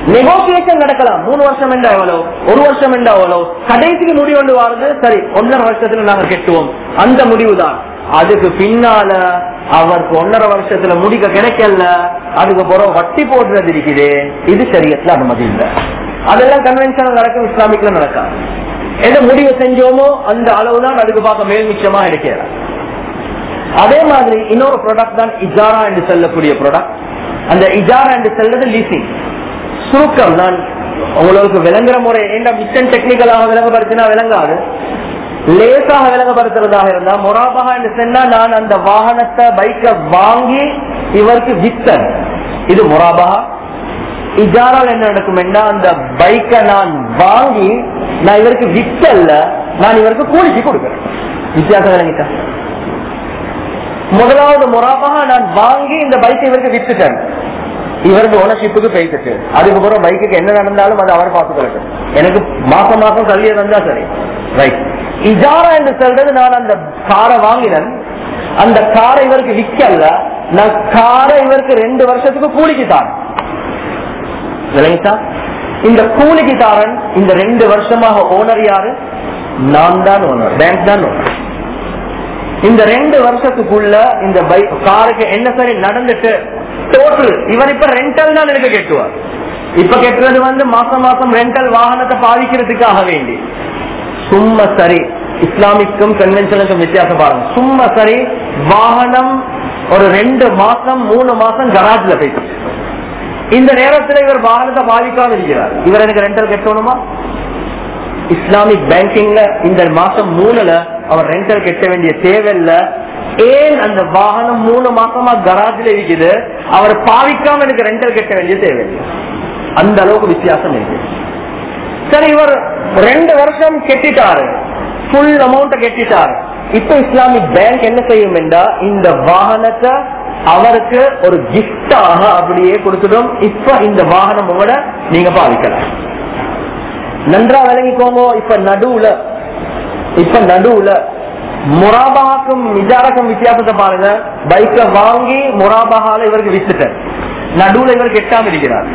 நெகோசியேஷன் நடக்கலாம் மூணு வருஷம் என்றா எவ்வளவு ஒரு வருஷம் என்றா எவ்வளவு கடைசிக்கு முடிவு கொண்டு வாருது சரி ஒன்னரை வருஷத்துல நாங்க கெட்டுவோம் அந்த முடிவு தான் அதுக்கு பின்னால அவருக்கு ஒன்னரை வருஷத்துல முடிக்க கிடைக்கல அதுக்கு பிறகு வட்டி போடுறது இருக்குது இது சரியத்துல அனுமதி இல்லை அதெல்லாம் கன்வென்ஷனல் நடக்கும் இஸ்லாமிக்ல நடக்காது எதை முடிவு செஞ்சோமோ அந்த அளவு தான் அதுக்கு பார்க்க மேல் மிச்சமா எடுக்கிறார் அதே மாதிரி இன்னொரு ப்ராடக்ட் தான் இஜாரா என்று சொல்லக்கூடிய ப்ராடக்ட் அந்த இஜாரா என்று சொல்றது லீசிங் சுருக்கம் நான் உங்களுக்கு விளங்குற முறை என்ன மிஷன் டெக்னிக்கலாக விளங்கப்படுத்தினா விளங்காது லேசாக விளங்கப்படுத்துறதாக இருந்தா மொராபகா என்று சொன்னா நான் அந்த வாகனத்தை பைக்கை வாங்கி இவருக்கு வித்தன் இது மொராபகா இஜாரால் என்ன நடக்கும் அந்த பைக்கை நான் வாங்கி நான் இவருக்கு வித்தல்ல நான் இவருக்கு கூலிக்கு கொடுக்கிறேன் வித்தியாசம் விளங்கிட்டா முதலாவது முறாபாக நான் வாங்கி இந்த பைக்கை இவருக்கு வித்துட்டேன் இவருக்கு ஓனர்ஷிப்புக்கு போயிட்டு அதுக்கப்புறம் பைக்குக்கு என்ன நடந்தாலும் அது அவர் பார்த்துக்கொள்ளட்டும் எனக்கு மாசம் மாசம் தள்ளிய வந்தா சரி ரைட் இஜாரா என்று சொல்றது நான் அந்த காரை வாங்கினேன் அந்த காரை இவருக்கு விற்கல நான் காரை இவருக்கு ரெண்டு வருஷத்துக்கு கூலிக்கு தான் விளங்கிட்டா இந்த கூலிக்கு தாரன் இந்த ரெண்டு வருஷமாக ஓனர் யாரு நான் தான் ஓனர் பேங்க் தான் ஓனர் இந்த ரெண்டு வருஷத்துக்குள்ள இந்த பைக் காருக்கு என்ன சரி நடந்துட்டு டோட்டல் இவர் இப்ப ரெண்டல் தான் எனக்கு கேட்டுவார் இப்ப கேட்டுறது வந்து மாசம் மாசம் ரெண்டல் வாகனத்தை பாதிக்கிறதுக்காக வேண்டி சும்மா சரி இஸ்லாமிக்கும் கன்வென்ஷனுக்கும் வித்தியாசம் பாருங்க சும்மா சரி வாகனம் ஒரு ரெண்டு மாசம் மூணு மாசம் கராஜ்ல போயிட்டு இந்த நேரத்தில் இவர் வாகனத்தை பாதிக்காம இருக்கிறார் இவர் எனக்கு ரெண்டல் கட்டணுமா இஸ்லாமிக் பேங்கிங்ல இந்த மாசம் மூணுல அவர் ரெண்டல் கட்ட வேண்டிய தேவையில்ல ஏன் அந்த வாகனம் மூணு மாசமா கராஜில் இருக்குது அவர் பாவிக்காம எனக்கு ரெண்டல் கட்ட வேண்டிய தேவையில்லை அந்த அளவுக்கு வித்தியாசம் இருக்கு சரி இவர் ரெண்டு வருஷம் கெட்டிட்டாரு ஃபுல் அமௌண்ட் கெட்டிட்டாரு இப்ப இஸ்லாமிக் பேங்க் என்ன செய்யும் என்றா இந்த வாகனத்தை அவருக்கு ஒரு கிஃப்டாக அப்படியே கொடுத்துடும் இப்ப இந்த வாகனம் உங்களோட நீங்க பாவிக்கலாம் நன்றா விளங்கிக்கோங்க இப்ப நடுவுல இப்ப நடுவுல முராபாக்கும் மிஜாரக்கும் வித்தியாசத்தை பாருங்க பைக்க வாங்கி முராபாகால இவருக்கு வித்துட்டேன் நடுவுல இவர் கெட்டாம இருக்கிறார்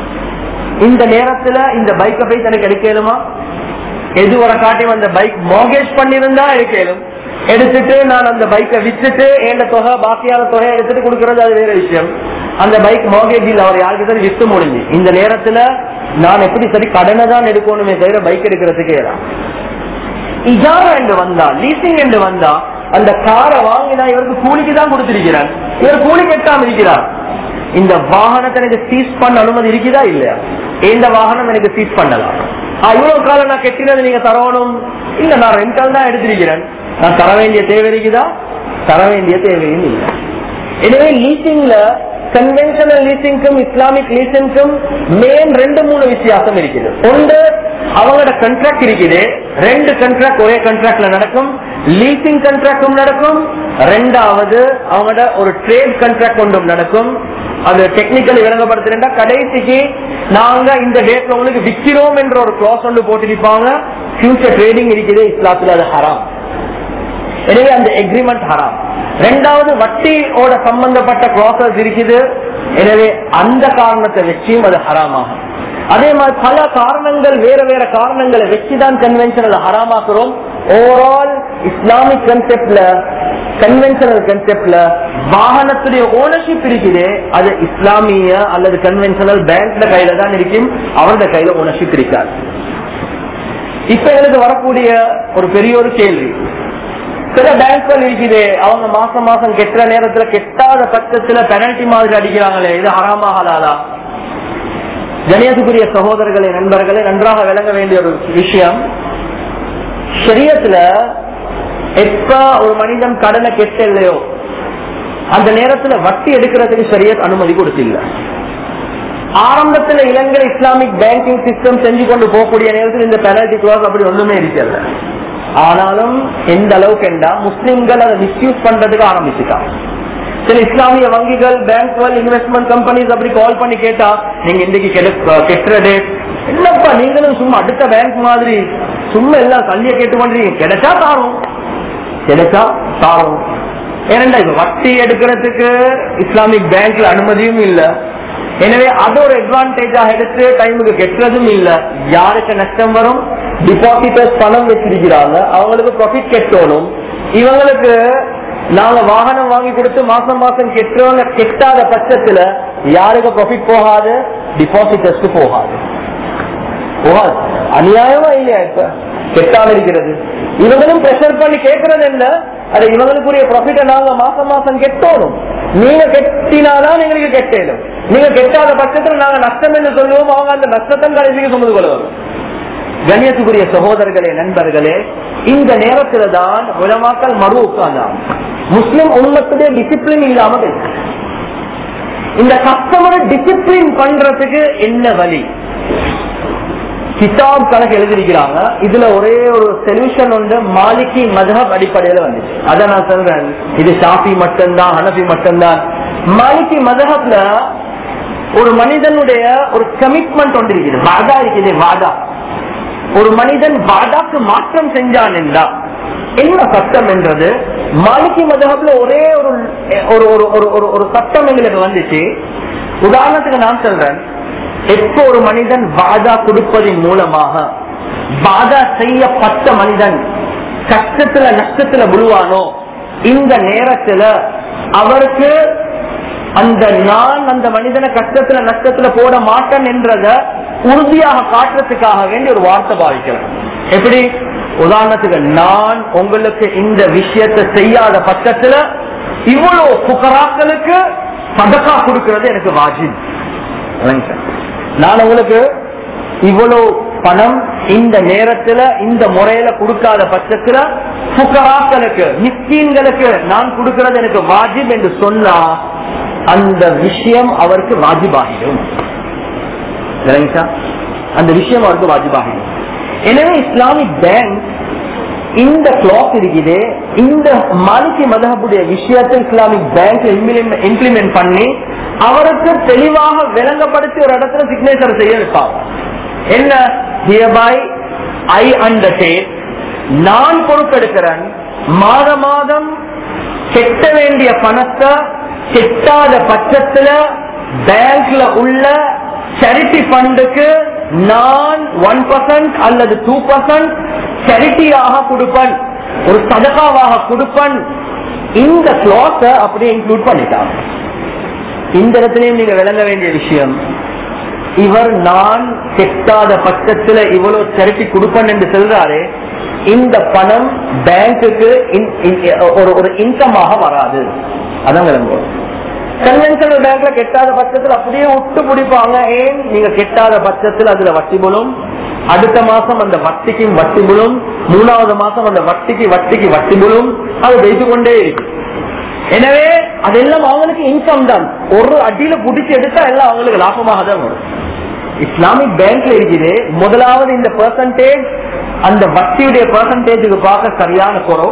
இந்த நேரத்துல இந்த பைக்கை போய் தனக்கு எடுக்கலுமா எது வர காட்டி அந்த பைக் மோகேஜ் பண்ணிருந்தா எடுக்கலும் எடுத்துட்டு நான் அந்த பைக்கை வித்துட்டு என் தொகை பாக்கியான தொகை எடுத்துட்டு கொடுக்கறது அது வேற விஷயம் அந்த பைக் மோகேஜில் அவர் யாருக்கு சரி வித்து முடிஞ்சு இந்த நேரத்துல நான் எப்படி சரி கடனை தான் எடுக்கணுமே தவிர பைக் எடுக்கிறதுக்கே தான் இஜாரா என்று வந்தா லீசிங் என்று வந்தா அந்த காரை வாங்கினா இவருக்கு கூலிக்கு தான் கொடுத்திருக்கிறார் இவர் கூலி கட்டாம இருக்கிறார் இந்த வாகனத்தை எனக்கு சீஸ் பண்ண அனுமதி இருக்குதா இல்லையா இந்த வாகனம் எனக்கு சீஸ் பண்ணலாம் இவ்வளவு காலம் நான் கெட்டினது நீங்க தரணும் இல்ல நான் ரெண்டல் தான் எடுத்திருக்கிறேன் நான் தர வேண்டிய தேவை இருக்குதா தர வேண்டிய தேவையும் இல்லை எனவே லீசிங்ல கன்வென்ஷனல் லீசிங்க்கும் இஸ்லாமிக் லீசிங்க்கும் மெயின் ரெண்டு மூணு வித்தியாசம் இருக்குது ஒன்று அவங்களோட கண்ட்ராக்ட் இருக்குது ரெண்டு கண்ட்ராக்ட் ஒரே கண்ட்ராக்ட்ல நடக்கும் லீசிங் கண்ட்ராக்டும் நடக்கும் ரெண்டாவது அவங்களோட ஒரு ட்ரேட் கண்ட்ராக்ட் ஒன்றும் நடக்கும் அது டெக்னிக்கலி விளங்கப்படுத்துறா கடைசிக்கு நாங்க இந்த டேட்ல உங்களுக்கு விற்கிறோம் என்ற ஒரு கிளாஸ் ஒன்று போட்டிருப்பாங்க ஃபியூச்சர் ட்ரேடிங் இருக்குது இஸ்லாத்துல அது ஹராம் எனவே அந்த எக்ரிமெண்ட் ஹராம் ரெண்டாவது வட்டியோட சம்பந்தப்பட்ட க்ளாசஸ் இருக்குது எனவே அந்த காரணத்தை வச்சியும் அது ஹராமாகும் அதே மாதிரி பல காரணங்கள் வேற வேற காரணங்களை வச்சுதான் கன்வென்ஷனல் ஹராமாக்குறோம் ஓவரால் இஸ்லாமிக் கன்செப்ட்ல கன்வென்ஷனல் கன்செப்ட்ல வாகனத்துடைய ஓனர்ஷிப் இருக்குது அது இஸ்லாமிய அல்லது கன்வென்ஷனல் பேங்க்ல கையில தான் இருக்கும் அவருடைய கையில ஓனர்ஷிப் இருக்காது இப்ப எங்களுக்கு வரக்கூடிய ஒரு பெரிய ஒரு கேள்வி சில பேங்க்கள் இருக்குது அவங்க மாசம் மாசம் கெட்டுற நேரத்துல கெட்டாத பட்சத்துல பெனல்டி மாதிரி அடிக்கிறாங்களே இது ஹராமா ஹலாலா கணியத்துக்குரிய சகோதரர்களே நண்பர்களே நன்றாக விளங்க வேண்டிய ஒரு விஷயம் சரியத்துல எப்ப ஒரு மனிதன் கடனை கெட்ட இல்லையோ அந்த நேரத்துல வட்டி எடுக்கிறதுக்கு சரியத் அனுமதி கொடுத்தில்ல ஆரம்பத்துல இலங்கை இஸ்லாமிக் பேங்கிங் சிஸ்டம் செஞ்சு கொண்டு போகக்கூடிய நேரத்தில் இந்த பெனல்டி கிளாஸ் அப்படி ஒண்ணுமே இருக்கல ஆனாலும் எந்த அளவுக்கு என்றா முஸ்லிம்கள் அதை மிஸ்யூஸ் பண்றதுக்கு ஆரம்பிச்சுட்டாங்க சில இஸ்லாமிய வங்கிகள் பேங்க்கள் இன்வெஸ்ட்மெண்ட் கம்பெனிஸ் அப்படி கால் பண்ணி கேட்டா நீங்க இன்னைக்கு கெட்டுற டேட் என்னப்பா நீங்களும் சும்மா அடுத்த பேங்க் மாதிரி சும்மா எல்லாம் கல்விய கேட்டு பண்றீங்க கிடைச்சா தாரும் கிடைச்சா தாரும் ஏனண்டா இப்ப வட்டி எடுக்கிறதுக்கு இஸ்லாமிக் பேங்க்ல அனுமதியும் இல்ல எனவே அது ஒரு அட்வான்டேஜாக எடுத்து டைமுக்கு கெட்டுறதும் இல்ல யாருக்கு நஷ்டம் வரும் டிபாசிட்டர்ஸ் பணம் வச்சிருக்கிறாங்க அவங்களுக்கு ப்ராஃபிட் கெட்டணும் இவங்களுக்கு நாங்க வாகனம் வாங்கி கொடுத்து மாசம் மாசம் கெட்டுறவங்க கெட்டாத பட்சத்துல யாருக்கு ப்ராஃபிட் போகாது டிபாசிட்டர்ஸ்க்கு போகாது போகாது அநியாயமா இல்லையா இப்ப கெட்டாம இருக்கிறது இவங்களும் பிரஷர் பண்ணி கேட்கறது என்ன அது இவங்களுக்குரிய ப்ராஃபிட்ட நாங்க மாசம் மாசம் கெட்டோணும் நீங்க கெட்டினாதான் எங்களுக்கு கெட்டேனும் நீங்க கெட்டாத பட்சத்துல நாங்க நஷ்டம் என்று சொல்லுவோம் அவங்க அந்த நஷ்டத்தை கடைசிக்கு சுமந்து கொள்வாங்க கண்ணியத்துக்குரிய சகோதரர்களே நண்பர்களே இந்த நேரத்துல தான் உலமாக்கள் மறு உட்கார்ந்தாங்க முஸ்லிம் உண்மத்துடைய டிசிப்ளின் இல்லாம போயிடுச்சு. இந்த கஸ்டமரை டிசிப்ளின் பண்றதுக்கு என்ன வழி கிதாப் கணக்கு எழுதிருக்கிறாங்க இதுல ஒரே ஒரு சொல்யூஷன் உண்டு மாலிகி மதஹப் அடிப்படையில வந்துச்சு அத நான் சொல்றேன் இது ஷாஃபி மட்டும்தான் ஹனபி மட்டும்தான் மாலிகி மதஹப்ல ஒரு மனிதனுடைய ஒரு கமிட்மெண்ட் ஒன்று இருக்குது வாதா இருக்குது வாதா ஒரு மனிதன் வாதாக்கு மாற்றம் செஞ்சான் என்றா என்ன சட்டம் என்றது மாலிகி மதகப்ல ஒரே ஒரு ஒரு ஒரு ஒரு ஒரு ஒரு சட்டம் எங்களுக்கு வந்துச்சு உதாரணத்துக்கு நான் சொல்றேன் எப்போ ஒரு மனிதன் வாதா கொடுப்பதன் மூலமாக வாதா செய்யப்பட்ட மனிதன் கஷ்டத்துல நஷ்டத்துல விழுவானோ இந்த நேரத்துல அவருக்கு அந்த நான் அந்த மனிதனை கஷ்டத்துல நஷ்டத்துல போட மாட்டேன் என்றத உறுதியாக காட்டுறதுக்காக வேண்டி ஒரு வார்த்தை பாவிக்கிறேன் எப்படி உதாரணத்துக்கு நான் உங்களுக்கு இந்த விஷயத்தை செய்யாத பட்சத்துல இவ்வளவு புகராக்களுக்கு சதக்கா கொடுக்கிறது எனக்கு வாஜிப் நான் உங்களுக்கு இவ்வளவு பணம் இந்த நேரத்துல இந்த முறையில கொடுக்காத பட்சத்துல புகராக்களுக்கு மிஸ்கீன்களுக்கு நான் கொடுக்கிறது எனக்கு வாஜிப் என்று சொன்னா அந்த விஷயம் அவருக்கு வாஜிபாகிடும் சரிங்களா? அந்த விஷயம் அவருக்கு வாஜிபாகிடும் எனவே இஸ்லாமிக் பேங்க் இந்த கிளாக் இருக்குது இந்த மாலிகி மதகப்புடைய விஷயத்தை இஸ்லாமிக் பேங்க் இம்ப்ளிமெண்ட் பண்ணி அவருக்கு தெளிவாக விளங்கப்படுத்தி ஒரு இடத்துல சிக்னேச்சர் செய்ய வைப்பாங்க என்ன ஹியர்பை ஐ அண்டர்டேக் நான் பொறுப்பெடுக்கிறேன் மாத மாதம் கெட்ட வேண்டிய பணத்தை கெட்டாத பட்சத்துல பேங்க்ல உள்ள சேரிட்டி ஃபண்டுக்கு நான் ஒன் பர்சன்ட் அல்லது டூ பர்சன்ட் சேரிட்டியாக கொடுப்பேன் ஒரு சதகாவாக கொடுப்பேன் இந்த கிளாஸ அப்படியே இன்க்ளூட் பண்ணிட்டாங்க இந்த இடத்துலயும் நீங்க விளங்க வேண்டிய விஷயம் இவர் நான் கெட்டாத பட்சத்துல இவ்வளவு சேரிட்டி கொடுப்பேன் என்று சொல்றாரு இந்த பணம் பேங்குக்கு ஒரு ஒரு இன்கமாக வராது அதான் விளங்குவோம் கன்வென்ஷனல் பேங்க்ல கெட்டாத பட்சத்தில் அப்படியே விட்டு பிடிப்பாங்க ஏன் நீங்க கெட்டாத பட்சத்தில் அதுல வட்டி புலும் அடுத்த மாசம் அந்த வட்டிக்கும் வட்டி புலும் மூணாவது மாசம் அந்த வட்டிக்கு வட்டிக்கு வட்டி புலும் அது வைத்து கொண்டே இருக்கு எனவே அதெல்லாம் அவங்களுக்கு இன்கம் தான் ஒரு அடியில புடிச்சு எடுத்தா எல்லாம் அவங்களுக்கு லாபமாக தான் வரும் இஸ்லாமிக் பேங்க்ல இருக்குது முதலாவது இந்த பெர்சன்டேஜ் அந்த வட்டியுடைய பெர்சன்டேஜுக்கு பார்க்க சரியான குறவு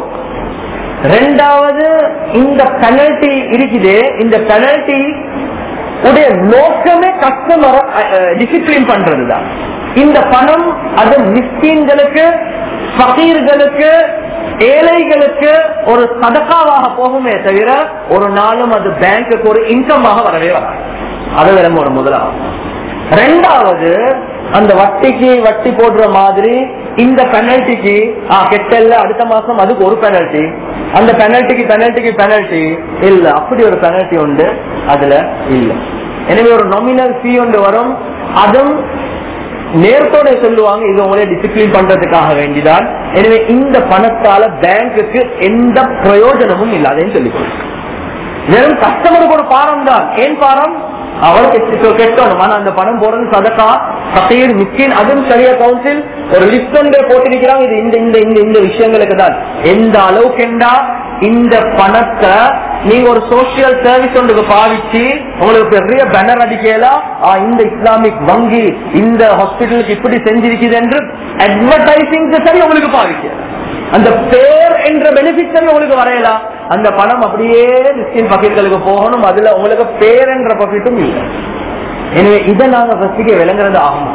ரெண்டாவது இந்த பெனல்டி இருக்குது இந்த பெனல்டி உடைய நோக்கமே கஸ்டமரை டிசிப்ளின் பண்றதுதான் இந்த பணம் அது மிஸ்கீன்களுக்கு பகீர்களுக்கு ஏழைகளுக்கு ஒரு சதக்காவாக போகுமே தவிர ஒரு நாளும் அது பேங்குக்கு ஒரு இன்கமாக வரவே வராது அது விளங்க ஒரு முதலாவது ரெண்டாவது அந்த வட்டிக்கு வட்டி போடுற மாதிரி இந்த பெனல்டிக்கு கெட்டல்ல அடுத்த மாசம் அதுக்கு ஒரு பெனல்டி அந்த பெனல்டிக்கு பெனல்டிக்கு பெனல்டி இல்ல அப்படி ஒரு பெனல்டி உண்டு அதுல இல்ல எனவே ஒரு நொமினல் ஃபீ ஒன்று வரும் அதுவும் நேரத்தோட சொல்லுவாங்க இது உங்களே டிசிப்ளின் பண்றதுக்காக வேண்டிதான் எனவே இந்த பணத்தால பேங்குக்கு எந்த பிரயோஜனமும் இல்லாதேன்னு சொல்லி வெறும் கஸ்டமருக்கு ஒரு பாரம் தான் ஏன் பாரம் அவருக்கு கெட்டணும் ஆனா அந்த பணம் போறது சதக்கா பத்தீர் மிஸ்கின் அதுவும் சரியா கவுன்சில் ஒரு லிஸ்ட் ஒன்றே போட்டிருக்கிறாங்க இது இந்த இந்த இந்த இந்த விஷயங்களுக்கு தான் எந்த அளவுக்கு என்றா இந்த பணத்தை நீங்க ஒரு சோசியல் சர்வீஸ் ஒன்றுக்கு பாவிச்சு உங்களுக்கு பெரிய பேனர் அடிக்கலாம் இந்த இஸ்லாமிக் வங்கி இந்த ஹாஸ்பிட்டலுக்கு இப்படி செஞ்சிருக்குது என்று அட்வர்டைசிங் சரி உங்களுக்கு பாவிக்க அந்த பேர் என்ற பெனிஃபிட் சரி உங்களுக்கு வரையலாம் அந்த பணம் அப்படியே மிஸ்கின் பக்கீர்களுக்கு போகணும் அதுல உங்களுக்கு பேர் என்ற ப்ராஃபிட்டும் இல்லை எனவே இதை நாங்க ஃபர்ஸ்டுக்கு விளங்குறது ஆகும்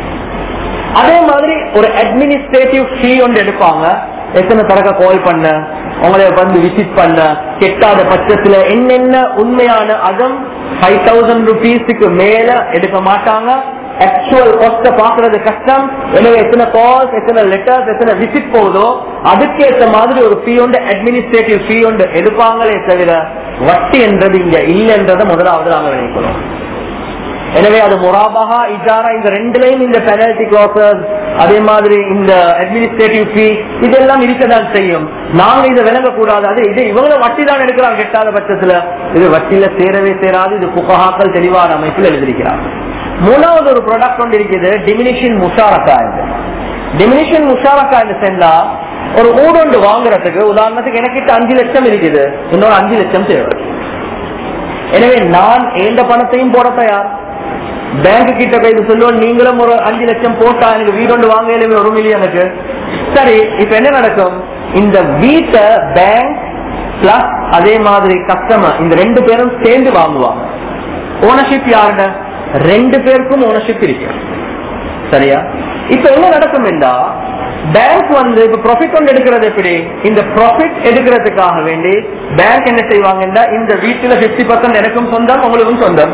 அதே மாதிரி ஒரு அட்மினிஸ்ட்ரேட்டிவ் ஃபீ ஒன்று எடுப்பாங்க எத்தனை தடக்க கால் பண்ண உங்களை வந்து விசிட் பண்ண கெட்டாத பட்சத்துல என்னென்ன உண்மையான அதம் ஃபைவ் தௌசண்ட் ருபீஸுக்கு மேல எடுக்க மாட்டாங்க ஆக்சுவல் காஸ்ட பாக்குறது கஷ்டம் எனவே எத்தனை கால்ஸ் எத்தனை லெட்டர்ஸ் எத்தனை விசிட் போகுதோ அதுக்கேற்ற மாதிரி ஒரு ஃபீ உண்டு அட்மினிஸ்ட்ரேட்டிவ் ஃபீ உண்டு எடுப்பாங்களே தவிர வட்டி என்றது இங்க இல்லைன்றதை முதலாவது நாங்க நினைக்கிறோம் எனவே அது முராபகா இஜாரா இந்த ரெண்டுலயும் இந்த பெனல்டி கிளாசஸ் அதே மாதிரி இந்த அட்மினிஸ்ட்ரேட்டிவ் ஃபீ இதெல்லாம் இருக்கதான் செய்யும் நாங்க இதை விளங்க கூடாது அது இது இவங்க வட்டி தான் எடுக்கிறாங்க கெட்டாத பட்சத்துல இது வட்டியில சேரவே சேராது இது புகாக்கள் தெளிவான அமைப்பில் எழுதியிருக்கிறாங்க மூணாவது ஒரு ப்ராடக்ட் ஒன்று இருக்குது டிமினிஷன் முஷாரக்கா இது டிமினிஷன் முஷாரக்கா என்று சென்றா ஒரு ஊடு ஒன்று வாங்குறதுக்கு உதாரணத்துக்கு எனக்கிட்ட அஞ்சு லட்சம் இருக்குது இன்னொரு அஞ்சு லட்சம் தேவை எனவே நான் எந்த பணத்தையும் போட தயார் பேங்க் கிட்ட போய் சொல்லுவோம் நீங்களும் ஒரு அஞ்சு லட்சம் போட்டா எனக்கு வீடு ஒன்று வாங்க ஒரு மில்லியனுக்கு சரி இப்ப என்ன நடக்கும் இந்த வீட்டை பேங்க் பிளஸ் அதே மாதிரி கஸ்டமர் இந்த ரெண்டு பேரும் சேர்ந்து வாங்குவாங்க ஓனர்ஷிப் யாருட ரெண்டு பேருக்கும் ஓனர்ஷிப் இருக்கு சரியா இப்ப என்ன நடக்கும் என்றா பேங்க் வந்து இப்ப ப்ராஃபிட் ஒன்று எடுக்கிறது எப்படி இந்த ப்ராஃபிட் எடுக்கிறதுக்காக வேண்டி பேங்க் என்ன செய்வாங்கன்னா இந்த வீட்டுல பிப்டி பர்சன்ட் எனக்கும் சொந்தம் உங்களுக்கும் சொந்தம்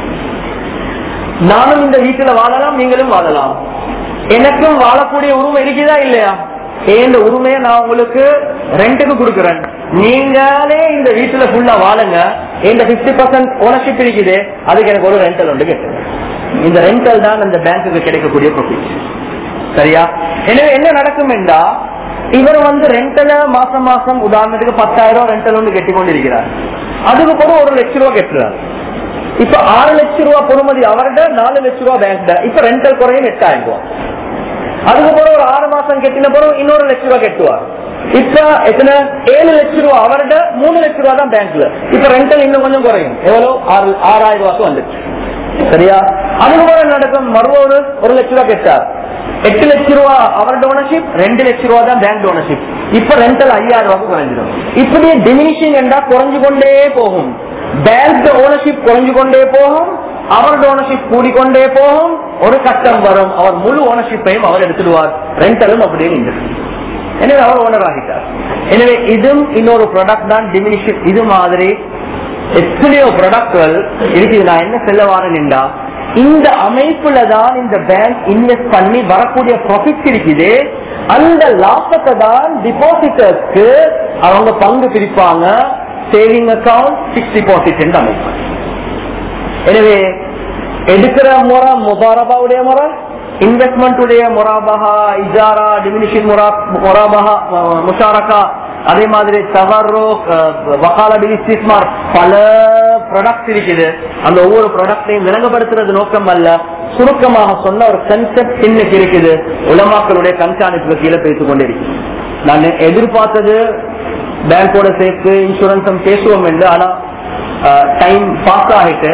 நானும் இந்த வீட்டுல வாழலாம் நீங்களும் வாழலாம் எனக்கும் வாழக்கூடிய உரிமை இருக்குதா இல்லையா இந்த உரிமையை நான் உங்களுக்கு ரெண்டுக்கு கொடுக்குறேன் நீங்களே இந்த வீட்டுல ஃபுல்லா வாழுங்க இந்த பிப்டி பர்சன்ட் ஓனர்ஷிப் இருக்குது அதுக்கு எனக்கு ஒரு ரெண்டல் ஒன்று கேட்டு இந்த ரெண்டல் தான் அந்த பேங்க்குக்கு கிடைக்கக்கூடிய ப்ரொஃபிட் சரியா எனவே என்ன நடக்கும் என்றா இவர் வந்து ரெண்டல மாசம் மாசம் உதாரணத்துக்கு பத்தாயிரம் ரெண்டல் ஒன்று கட்டி கொண்டிருக்கிறார் அதுக்கு கூட ஒரு லட்ச ரூபா கட்டுறார் இப்ப ஆறு லட்சம் ரூபாய் பொறுமதி அவர்கிட்ட நாலு லட்சம் ரூபாய் பேங்க்ட இப்ப ரெண்டல் குறையும் எட்டாயிரம் ரூபாய் அதுக்கப்புறம் ஒரு ஆறு மாசம் கட்டின பிறகு இன்னொரு லட்ச ரூபாய் கட்டுவார் இப்ப எத்தனை ஏழு லட்சம் ரூபாய் அவர்கிட்ட மூணு லட்சம் ரூபாய் தான் பேங்க்ல இப்ப ரெண்டல் இன்னும் கொஞ்சம் குறையும் எவ்வளவு ஆறு ஆறாயிரம் ரூபாய்க்கு வந்துச்சு சரியா அதுக்கப்புறம் நடக்கும் மறுபோது ஒரு லட்ச ரூபாய் கெட்டார் எட்டு லட்சம் ரூபா அவரோட ஓனர்ஷிப் ரெண்டு லட்சம் ரூபா தான் பேங்க் ஓனர்ஷிப் இப்ப ரெண்டல் ஐயாயிரம் ரூபாய்க்கு குறைஞ்சிடும் இப்படி டிமினிஷிங் என்றா குறைஞ்சு கொண்டே போகும் பேங்க் ஓனர்ஷிப் குறைஞ்சு கொண்டே போகும் அவரோட ஓனர்ஷிப் கூடிக்கொண்டே போகும் ஒரு கட்டம் வரும் அவர் முழு ஓனர்ஷிப்பையும் அவர் எடுத்துடுவார் ரெண்டலும் அப்படியே நின்று எனவே அவர் ஓனர் ஆகிட்டார் எனவே இதுவும் இன்னொரு ப்ராடக்ட் தான் டிமினிஷன் இது மாதிரி எத்தனையோ ப்ராடக்ட்கள் இருக்குது நான் என்ன செல்ல வாரேன்டா இந்த அமைப்புல தான் இந்த பேங்க் இன்வெஸ்ட் பண்ணி வரக்கூடிய ப்ராஃபிட் இருக்குது அந்த லாபத்தை தான் டிபாசிட்டர்ஸ்க்கு அவங்க பங்கு பிரிப்பாங்க சேவிங் அக்கௌண்ட் பிக்ஸ் டிபாசிட் என்று அமைப்பு எனவே எடுக்கிற முறை முபாரபாவுடைய முறை இன்வெஸ்ட்மெண்ட் உடைய முராபகா இஜாரா டிமினிஷன் முராபகா முஷாரகா அதே மாதிரி தவறோ வகால பிலிஸ்டிஸ்மார் பல ப்ராடக்ட் இருக்குது அந்த ஒவ்வொரு ப்ராடக்டையும் விளங்கப்படுத்துறது நோக்கம் அல்ல சுருக்கமாக சொன்ன ஒரு கன்செப்ட் இன்னைக்கு இருக்குது உலமாக்களுடைய கண்காணிப்பு கீழே பேசிக் கொண்டிருக்கு நான் எதிர்பார்த்தது பேங்கோட சேர்த்து இன்சூரன்ஸ் பேசுவோம் என்று ஆனா டைம் பாஸ் ஆகிட்டு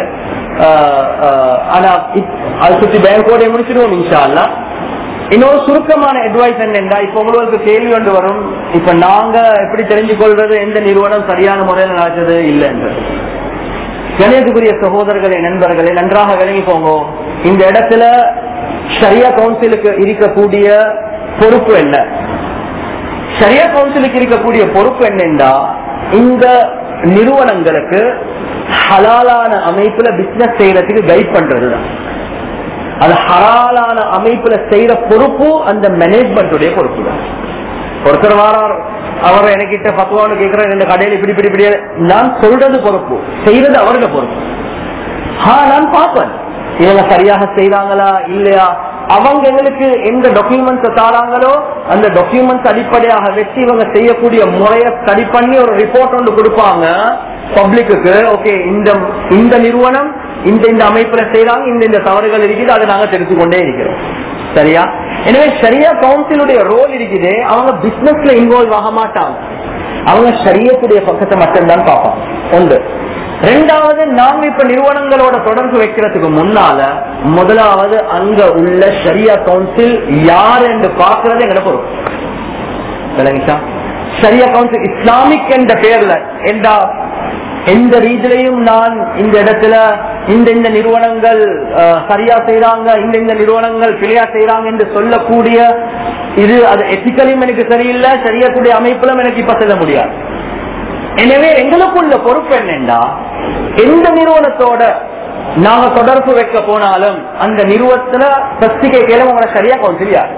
ஆனா அதை சுத்தி பேங்கோட முடிச்சிருவோம் இன்ஷா அல்லா இன்னொரு சுருக்கமான அட்வைஸ் என்னென்றா இப்ப உங்களுக்கு கேள்வி ஒன்று வரும் இப்ப நாங்க எப்படி தெரிஞ்சு கொள்றது எந்த நிறுவனம் சரியான முறையில் நடக்குது இல்லைன்றது கணேசுக்குரிய சகோதரர்களே நண்பர்களே நன்றாக விளங்கி போங்க இந்த இடத்துல ஷரியா கவுன்சிலுக்கு இருக்கக்கூடிய பொறுப்பு என்ன ஷரியா கவுன்சிலுக்கு இருக்கக்கூடிய பொறுப்பு என்னென்றா இந்த நிறுவனங்களுக்கு ஹலாலான அமைப்புல பிசினஸ் செய்யறதுக்கு கைட் பண்றதுதான் அது ஹலாலான அமைப்புல செய்யற பொறுப்பு அந்த மேனேஜ்மெண்ட் பொறுப்பு தான் ஒருத்தர் வாரார் அவர் எனக்கிட்ட பத்துவான்னு கேட்கிற இந்த கடையில் இப்படி இப்படி இப்படி நான் சொல்றது பொறுப்பு செய்யறது அவரோட பொறுப்பு ஆ நான் பார்ப்பேன் இவங்க சரியாக செய்யறாங்களா இல்லையா அவங்க எங்களுக்கு எந்த டாக்குமெண்ட்ஸ் தாராங்களோ அந்த டாக்குமெண்ட்ஸ் அடிப்படையாக வச்சு இவங்க செய்யக்கூடிய முறையை ஸ்டடி பண்ணி ஒரு ரிப்போர்ட் ஒன்று கொடுப்பாங்க பப்ளிக்கு ஓகே இந்த இந்த நிறுவனம் இந்த இந்த அமைப்புல செய்யறாங்க இந்த இந்த தவறுகள் இருக்குது அதை நாங்க தெரிஞ்சு கொண்டே இருக்கிறோம் சரியா எனவே சரியா கவுன்சிலுடைய ரோல் இருக்குது அவங்க பிசினஸ்ல இன்வால்வ் ஆக மாட்டாங்க அவங்க சரியத்துடைய பக்கத்தை மட்டும்தான் பார்ப்பாங்க ஒன்று ரெண்டாவது நாங்க இப்ப நிறுவனங்களோட தொடர்பு வைக்கிறதுக்கு முன்னால முதலாவது அங்க உள்ள ஷரியா கவுன்சில் யார் என்று பார்க்கறது எங்கட பொறுப்பு விளங்கிச்சா ஷரியா கவுன்சில் இஸ்லாமிக் என்ற பெயர்ல என்றா எந்த ரீதியிலையும் நான் இந்த இடத்துல இந்த இந்த நிறுவனங்கள் சரியா செய்யறாங்க இந்த இந்த நிறுவனங்கள் பிழையா செய்யறாங்க என்று சொல்லக்கூடிய இது அது எத்திக்கலையும் எனக்கு சரியில்லை சரியக்கூடிய அமைப்பிலும் எனக்கு இப்ப செல்ல முடியாது எனவே எங்களுக்குள்ள பொறுப்பு என்னன்னா எந்த நிறுவனத்தோட நாங்க தொடர்பு வைக்க போனாலும் அந்த நிறுவனத்துல பிரஸ்திகை கேளும் உங்களோட சரியா கவுன்சில் யார்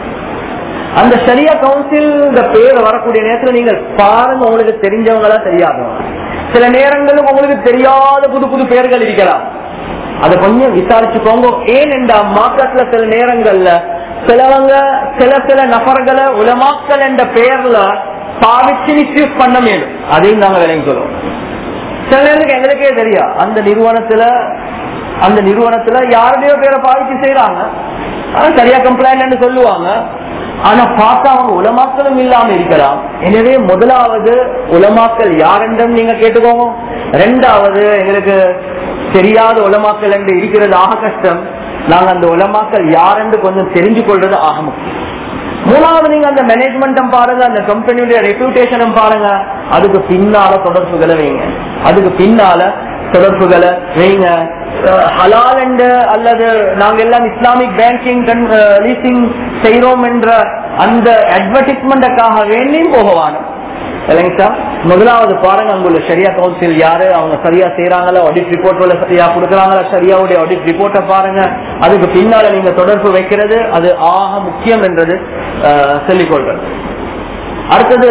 அந்த சரியா கவுன்சில் இந்த பேர் வரக்கூடிய நேரத்துல நீங்க பாருங்க உங்களுக்கு தெரிஞ்சவங்களா தெரியாதவங்க சில நேரங்களும் உங்களுக்கு தெரியாத புது புது பெயர்கள் இருக்கலாம் அதை கொஞ்சம் விசாரிச்சுக்கோங்க ஏன் இந்த மார்க்கெட்ல சில நேரங்கள்ல சிலவங்க சில சில நபர்களை உலமாக்கல் என்ற பெயர்ல பாவிச்சு மிஸ்யூஸ் பண்ண மேலும் அதையும் நாங்க விளங்கிக்கிறோம் சில நேரத்துக்கு எங்களுக்கே தெரியும் அந்த நிறுவனத்துல அந்த நிறுவனத்துல யாருடையோ பேரை பாவிச்சு செய்யறாங்க ஆனா சரியா கம்ப்ளைண்ட் சொல்லுவாங்க ஆனா பார்த்தா அவங்க உலமாக்களும் இல்லாம இருக்கலாம் எனவே முதலாவது உலமாக்கள் யாரென்றும் நீங்க கேட்டுக்கோங்க ரெண்டாவது எங்களுக்கு தெரியாத உலமாக்கள் என்று இருக்கிறது ஆக கஷ்டம் நாங்க அந்த உலமாக்கள் யாரென்று கொஞ்சம் தெரிஞ்சு கொள்றது ஆக முக்கியம் மூணாவது நீங்க அந்த மேனேஜ்மெண்ட்டும் பாருங்க அந்த கம்பெனியுடைய ரெப்யூட்டேஷனும் பாருங்க அதுக்கு பின்னால தொடர்புகளை வைங்க அதுக்கு பின்னால தொடர்புகளை வைங்க ஹலால் என்ற அல்லது நாங்க எல்லாம் இஸ்லாமிக் பேங்கிங் லீசிங் செய்யறோம் என்ற அந்த அட்வர்டைஸ்மெண்ட்டுக்காக வேண்டியும் போகவானு இல்லைங்க சார் முதலாவது பாருங்க அங்குள்ள சரியா கவுன்சில் யாரு அவங்க சரியா செய்யறாங்களா ஆடிட் ரிப்போர்ட் சரியா கொடுக்கறாங்களா சரியாவுடைய ஆடிட் ரிப்போர்ட்டை பாருங்க அதுக்கு பின்னால நீங்க தொடர்பு வைக்கிறது அது ஆக முக்கியம் என்றது சொல்லிக்கொள்றது அடுத்தது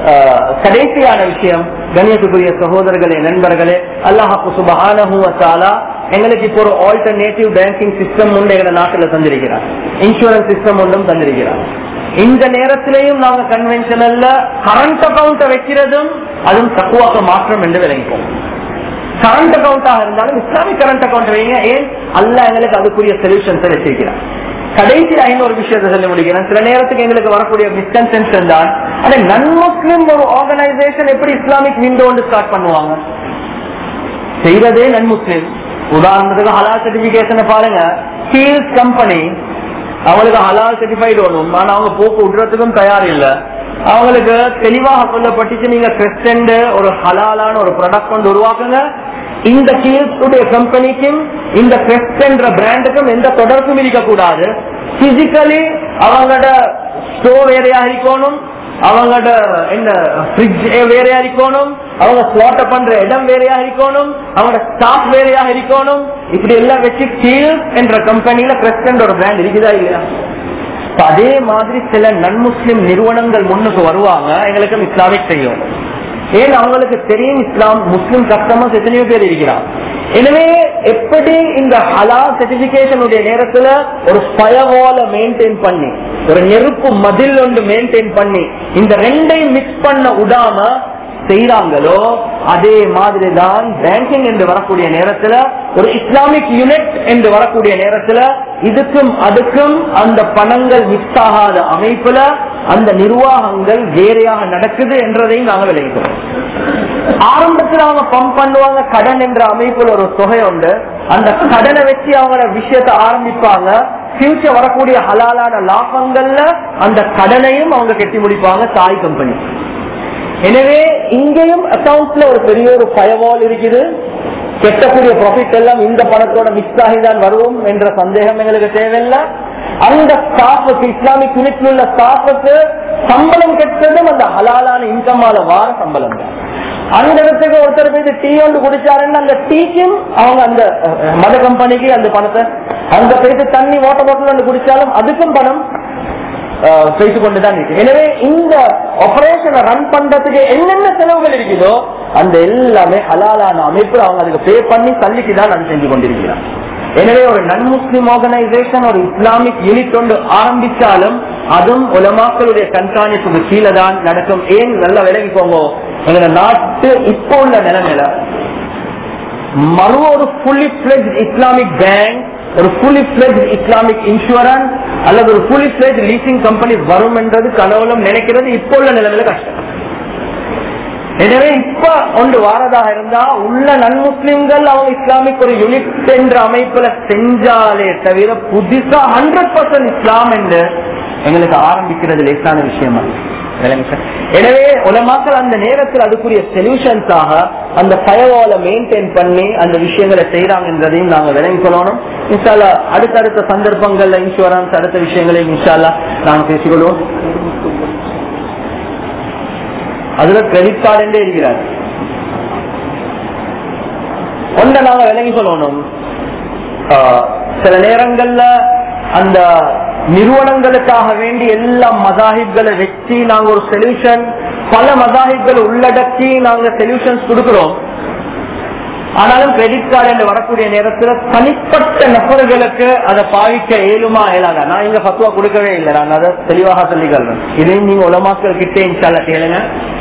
கடைசியான விஷயம் கணியத்துக்குரிய சகோதரர்களே நண்பர்களே அல்லாஹு சுபஹானா எங்களுக்கு இப்போ ஒரு ஆல்டர்னேட்டிவ் பேங்கிங் சிஸ்டம் ஒன்று எங்க நாட்டுல தந்திருக்கிறார் இன்சூரன்ஸ் சிஸ்டம் ஒன்றும் தந்திருக்கிறார் இந்த நேரத்திலையும் நாங்க கன்வென்ஷனல்ல கரண்ட் அக்கௌண்ட வைக்கிறதும் அதுவும் தக்குவாக்க மாற்றம் என்று விளங்கிப்போம் கரண்ட் அக்கௌண்டாக இருந்தாலும் இஸ்லாமிக் கரண்ட் அக்கௌண்ட் வைங்க ஏன் அல்ல எங்களுக்கு அதுக்குரிய சொல்யூஷன்ஸ் வச்சிருக்கிறார் கடைசி ஐநூறு விஷயத்தை சொல்லி முடிக்கிறேன் சில நேரத்துக்கு எங்களுக்கு வரக்கூடிய மிஸ்கன்சென்ஷன் தான் ஆனா நன் முஸ்லிம் ஒரு ஆர்கனைசேஷன் எப்படி இஸ்லாமிக் விண்டோ ஸ்டார்ட் பண்ணுவாங்க செய்யறதே நன் முஸ்லிம் உதாரணத்துக்கு ஹலால் சர்டிபிகேஷன் பாருங்க ஸ்டீல்ஸ் கம்பெனி அவங்களுக்கு ஹலால் சர்டிஃபைடு ஒண்ணும் ஆனா அவங்க போக்கு விடுறதுக்கும் தயார் இல்ல அவங்களுக்கு தெளிவாக சொல்லப்பட்டுச்சு நீங்க கிறிஸ்டன்ட் ஒரு ஹலாலான ஒரு ப்ராடக்ட் கொண்டு உருவாக்குங்க இந்த கீழ்ஸுடைய கம்பெனிக்கும் இந்த கிரெஸ்ட் என்ற பிராண்டுக்கும் எந்த தொடர்பும் இருக்கக்கூடாது பிசிக்கலி அவங்களோட ஸ்டோர் வேறையா இருக்கணும் அவங்களோட என்ன ஃப்ரிட்ஜ் வேறையா இருக்கணும் அவங்க ஸ்லாட்ட பண்ற இடம் வேறையா இருக்கணும் அவங்களோட ஸ்டாஃப் வேறையா இருக்கணும் இப்படி எல்லாம் வச்சு கீழ் என்ற கம்பெனில கிரெஸ்ட் ஒரு பிராண்ட் இருக்குதா இல்லையா அதே மாதிரி சில நன்முஸ்லிம் நிறுவனங்கள் முன்னுக்கு வருவாங்க எங்களுக்கு இஸ்லாமிக் செய்யும் ஏன் அவங்களுக்கு தெரியும் இஸ்லாம் முஸ்லிம் கஸ்டமர்ஸ் எத்தனையோ பேர் இருக்கிறார் எனவே எப்படி இந்த ஹலா சர்டிபிகேஷனுடைய நேரத்துல ஒரு ஃபயர்வால மெயின்டைன் பண்ணி ஒரு நெருப்பு மதில் ஒன்று மெயின்டைன் பண்ணி இந்த ரெண்டையும் மிக்ஸ் பண்ண விடாம செய்யறாங்களோ அதே மாதிரி தான் பேங்கிங் என்று வரக்கூடிய நேரத்துல ஒரு இஸ்லாமிக் யூனிட் என்று வரக்கூடிய நேரத்துல இதுக்கும் அதுக்கும் அந்த பணங்கள் மிக்ஸ் ஆகாத அமைப்புல அந்த நிர்வாகங்கள் வேறையாக நடக்குது என்றதையும் நாங்க விளைவிக்கிறோம் ஆரம்பத்தில் அவங்க பம்ப் பண்ணுவாங்க கடன் என்ற அமைப்புல ஒரு தொகை உண்டு அந்த கடனை வச்சு அவங்க விஷயத்தை ஆரம்பிப்பாங்க ஃபியூச்சர் வரக்கூடிய ஹலாலான லாபங்கள்ல அந்த கடனையும் அவங்க கட்டி முடிப்பாங்க தாய் கம்பெனி எனவே இங்கேயும் அக்கௌண்ட்ல ஒரு பெரிய ஒரு ஃபயர்வால் இருக்குது கெட்டக்கூடிய ப்ராஃபிட் எல்லாம் இந்த பணத்தோட மிக்ஸ் ஆகிதான் வருவோம் என்ற சந்தேகம் எங்களுக்கு தேவையில்லை அந்த ஸ்டாஃபுக்கு இஸ்லாமிக் யூனிட்ல உள்ள ஸ்டாஃபுக்கு சம்பளம் கெட்டதும் அந்த ஹலாலான இன்கமால வார சம்பளம் தான் அந்த இடத்துக்கு ஒருத்தர் போய் டீ ஒன்று குடிச்சாருன்னு அந்த டீக்கும் அவங்க அந்த மத கம்பெனிக்கு அந்த பணத்தை அங்க போயிட்டு தண்ணி வாட்டர் பாட்டில் ஒன்று குடிச்சாலும் அதுக்கும் பணம் செய்து கொண்டுதான் இருக்கு எனவே இந்த ஆபரேஷனை ரன் பண்றதுக்கு என்னென்ன செலவுகள் இருக்குதோ அந்த எல்லாமே ஹலாலான அமைப்பு அவங்க அதுக்கு பே பண்ணி தள்ளிக்கு தான் நான் செஞ்சு கொண்டிருக்கிறார் எனவே ஒரு நன் முஸ்லிம் ஆர்கனைசேஷன் ஒரு இஸ்லாமிக் யூனிட் ஒன்று ஆரம்பிச்சாலும் அதுவும் உலமாக்களுடைய கண்காணிப்புக்கு கீழே தான் நடக்கும் ஏன் நல்லா விலகிக்கோங்க எங்க நாட்டு இப்போ உள்ள நிலைமையில மறு ஒரு ஃபுல்லி பிளெஜ் இஸ்லாமிக் பேங்க் ஒரு ஃபுல்லி பிளெஜ் இஸ்லாமிக் இன்சூரன்ஸ் அல்லது ஒரு ஃபுல்லி பிளெஜ் லீசிங் கம்பெனி வரும் என்றது கனவுலம் நினைக்கிறது இப்போ உள்ள நிலைமையில கஷ்டம் எனவே இப்ப ஒன்று வாரதாக இருந்தா உள்ள நன்முஸ்லிம்கள் அவங்க இஸ்லாமிக் ஒரு யூனிட் என்ற அமைப்புல செஞ்சாலே தவிர புதுசா ஹண்ட்ரட் பர்சன்ட் இஸ்லாம் என்று எங்களுக்கு ஆரம்பிக்கிறது லேசான விஷயமா எனவே உலமாக்கள் அந்த நேரத்தில் அதுக்குரிய சொல்யூஷன்ஸாக அந்த ஃபயர்வால மெயின்டைன் பண்ணி அந்த விஷயங்களை செய்யறாங்கன்றதையும் நாங்க விளங்கிக் கொள்ளணும் இன்ஷால்லா அடுத்தடுத்த சந்தர்ப்பங்கள்ல இன்சூரன்ஸ் அடுத்த விஷயங்களையும் இன்ஷால்லா நாங்க பேசிக்கொள்வோம் அதுல கிரெடிட் கார்டு என்றே இருக்கிறார் ஒன்றை நாங்க விளங்கி சொல்லணும் ஆஹ், சில நேரங்கள்ல அந்த நிறுவனங்களுக்காக வேண்டி எல்லா மதாஹிப்களை வச்சு நாங்க ஒரு சொல்யூஷன் பல மதாஹிப்களை உள்ளடக்கி நாங்க சொல்யூஷன்ஸ் கொடுக்கிறோம் ஆனாலும் கிரெடிட் கார்டு என்று வரக்கூடிய நேரத்துல தனிப்பட்ட நபர்களுக்கு அதை பாவிக்க இயலுமா இயலாதா நான் இங்க பத்துவா கொடுக்கவே இல்லை நான் அதை தெளிவாக சொல்லிக்கிறேன் இதையும் நீங்க உலமாக்கள் கிட்டே இன்ஷால்ல கேளுங்க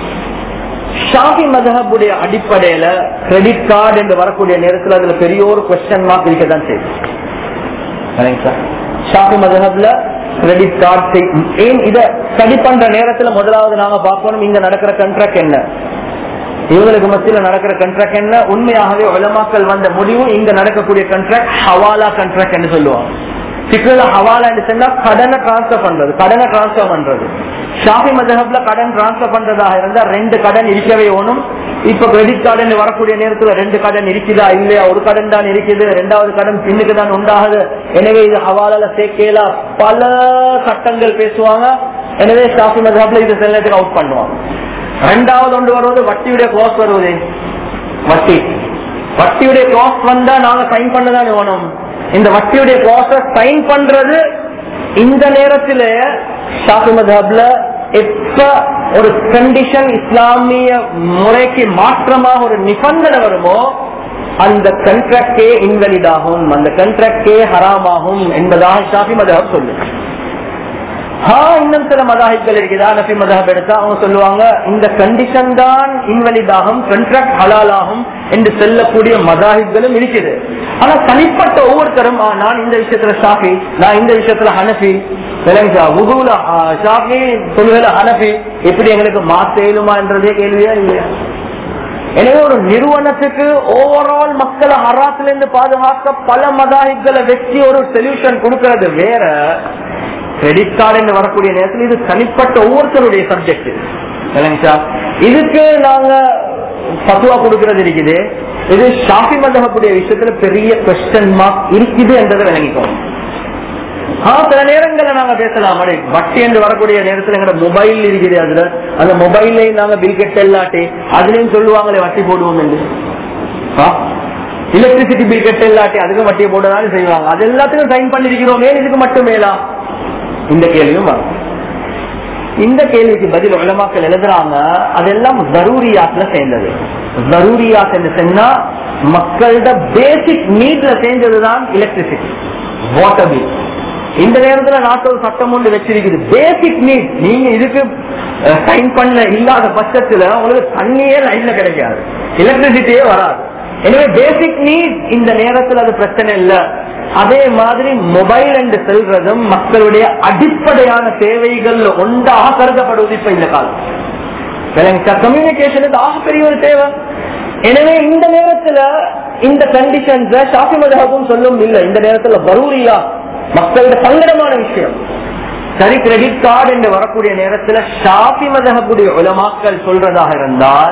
ஷாஃபி மதஹபுடைய அடிப்படையில கிரெடிட் கார்டு என்று வரக்கூடிய நேரத்தில் அதுல பெரிய ஒரு கொஸ்டின் மார்க் இருக்கதான் செய்யும் சரிங்க சார் ஷாஃபி மதஹப்ல கிரெடிட் கார்டு ஏன் இத ஸ்டடி பண்ற நேரத்துல முதலாவது நாங்க பார்க்கணும் இங்க நடக்கிற கண்ட்ராக்ட் என்ன இவங்களுக்கு மத்தியில நடக்கிற கண்ட்ராக்ட் என்ன உண்மையாகவே உலமாக்கள் வந்த முடிவு இங்க நடக்கக்கூடிய கண்ட்ராக்ட் ஹவாலா கண்ட்ராக்ட் என்று சொல்லுவாங்க சிக்கல ஹவாலா என்று சொன்னா கடனை டிரான்ஸ்பர் பண்றது கடனை டிரான்ஸ்பர் பண்றது ஷாஃபி மதஹப்ல கடன் டிரான்ஸ்பர் பண்றதாக இருந்தா ரெண்டு கடன் இருக்கவே வேணும் இப்ப கிரெடிட் கார்டு வரக்கூடிய நேரத்துல ரெண்டு கடன் இருக்குதா இல்லையா ஒரு கடன் தான் இருக்குது ரெண்டாவது கடன் பின்னுக்கு தான் உண்டாகுது எனவே இது ஹவாலால சேர்க்கலா பல சட்டங்கள் பேசுவாங்க எனவே ஷாஃபி மதஹப்ல இது சில நேரத்துக்கு அவுட் பண்ணுவாங்க ரெண்டாவது ஒன்று வருவது வட்டியுடைய க்ளோஸ் வருவது வட்டி வட்டியுடைய க்ளோஸ் வந்தா நாங்க சைன் பண்ணதான் வேணும் இந்த வட்டியுடைய க்ளோஸ சைன் பண்றது இந்த நேரத்துல ஷாஃபி மதஹப்ல எப்ப ஒரு கண்டிஷன் இஸ்லாமிய முறைக்கு மாற்றமாக ஒரு நிபந்தனை வருமோ அந்த கண்ட்ராக்டே இன்வெலிட் ஆகும் அந்த கண்ட்ராக்டே ஹராமாகும் என்பதாக ஷாஃபி மதஹப் சொல்லுது ஆ, இன்னும் சில மதாஹிப்கள் இருக்குதா நபி மதாஹப் எடுத்தா அவங்க சொல்லுவாங்க இந்த கண்டிஷன் தான் இன்வெலிட் ஆகும் கண்ட்ராக்ட் ஹலால் ஆகும் என்று சொல்லக்கூடிய மதாஹிப்களும் இருக்குது ஆனா தனிப்பட்ட ஒவ்வொருத்தரும் ஆ, நான் இந்த விஷயத்துல ஷாஃபி நான் இந்த விஷயத்துல ஹனஃபி விளங்குச்சா உதுல ஷாஃபி தொழுகையில ஹனஃபி எப்படி எங்களுக்கு மாத்த இயலுமா என்றதே கேள்வியா இல்லையா எனவே ஒரு நிறுவனத்துக்கு ஓவரால் மக்களை ஹராத்துல இருந்து பாதுகாக்க பல மதாஹிப்களை வச்சு ஒரு சொல்யூஷன் கொடுக்கறது வேற கிரெடிட் கார்டு வரக்கூடிய நேரத்தில் இது தனிப்பட்ட ஒவ்வொருத்தருடைய சப்ஜெக்ட் இல்லைங்களா இதுக்கு நாங்க பத்துவா கொடுக்கறது இருக்குது இது ஷாஃபி மதகக்கூடிய விஷயத்துல பெரிய கொஸ்டின் மார்க் இருக்குது என்றதை விளங்கிக்கோங்க ஆ, சில நேரங்கள்ல நாங்க பேசலாம் அடே, வட்டி என்று வரக்கூடிய நேரத்துல எங்க மொபைல் இருக்குது அதுல அந்த மொபைல்லையும் நாங்க பில் கெட்ட இல்லாட்டி அதுலயும் சொல்லுவாங்களே வட்டி போடுவோம் என்று எலக்ட்ரிசிட்டி பில் கெட்ட இல்லாட்டி அதுக்கும் வட்டியை போடுறதாலும் செய்வாங்க அது எல்லாத்துக்கும் சைன் பண்ணிருக்கிறோம் ஏன் இதுக்கு மட்டும் மேலா இந்த கேள்வியும் வரும் இந்த கேள்விக்கு பதில் உலமாக்கள் எழுதுறாங்க அதெல்லாம் ஜரூரியாத்துல சேர்ந்தது ஜரூரியாத் என்று சொன்னா மக்களோட பேசிக் நீட்ல சேர்ந்ததுதான் எலக்ட்ரிசிட்டி வாட்டர் பில் இந்த நேரத்துல நாட்டு ஒரு சட்டம் ஒன்று வச்சிருக்குது பேசிக் நீட் நீங்க இதுக்கு சைன் பண்ண இல்லாத பட்சத்துல உங்களுக்கு தண்ணியே லைன்ல கிடைக்காது எலக்ட்ரிசிட்டியே வராது எனவே பேசிக் நீட் இந்த நேரத்துல அது பிரச்சனை இல்ல அதே மாதிரி மொபைல் என்று செல்றதும் மக்களுடைய அடிப்படையான தேவைகள் ஒன்றாக கருதப்படுவது இப்ப இந்த காலம் கம்யூனிகேஷனுக்கு ஆகப்பெரிய ஒரு தேவை எனவே இந்த நேரத்துல இந்த கண்டிஷன்ஸ் ஷாஃபி மதகும் சொல்லும் இல்ல இந்த நேரத்துல வரூரியா மக்களோட சங்கடமான விஷயம் சரி கிரெடிட் கார்டு என்று வரக்கூடிய நேரத்துல ஷாஃபி மதகக்கூடிய உலமாக்கள் சொல்றதாக இருந்தால்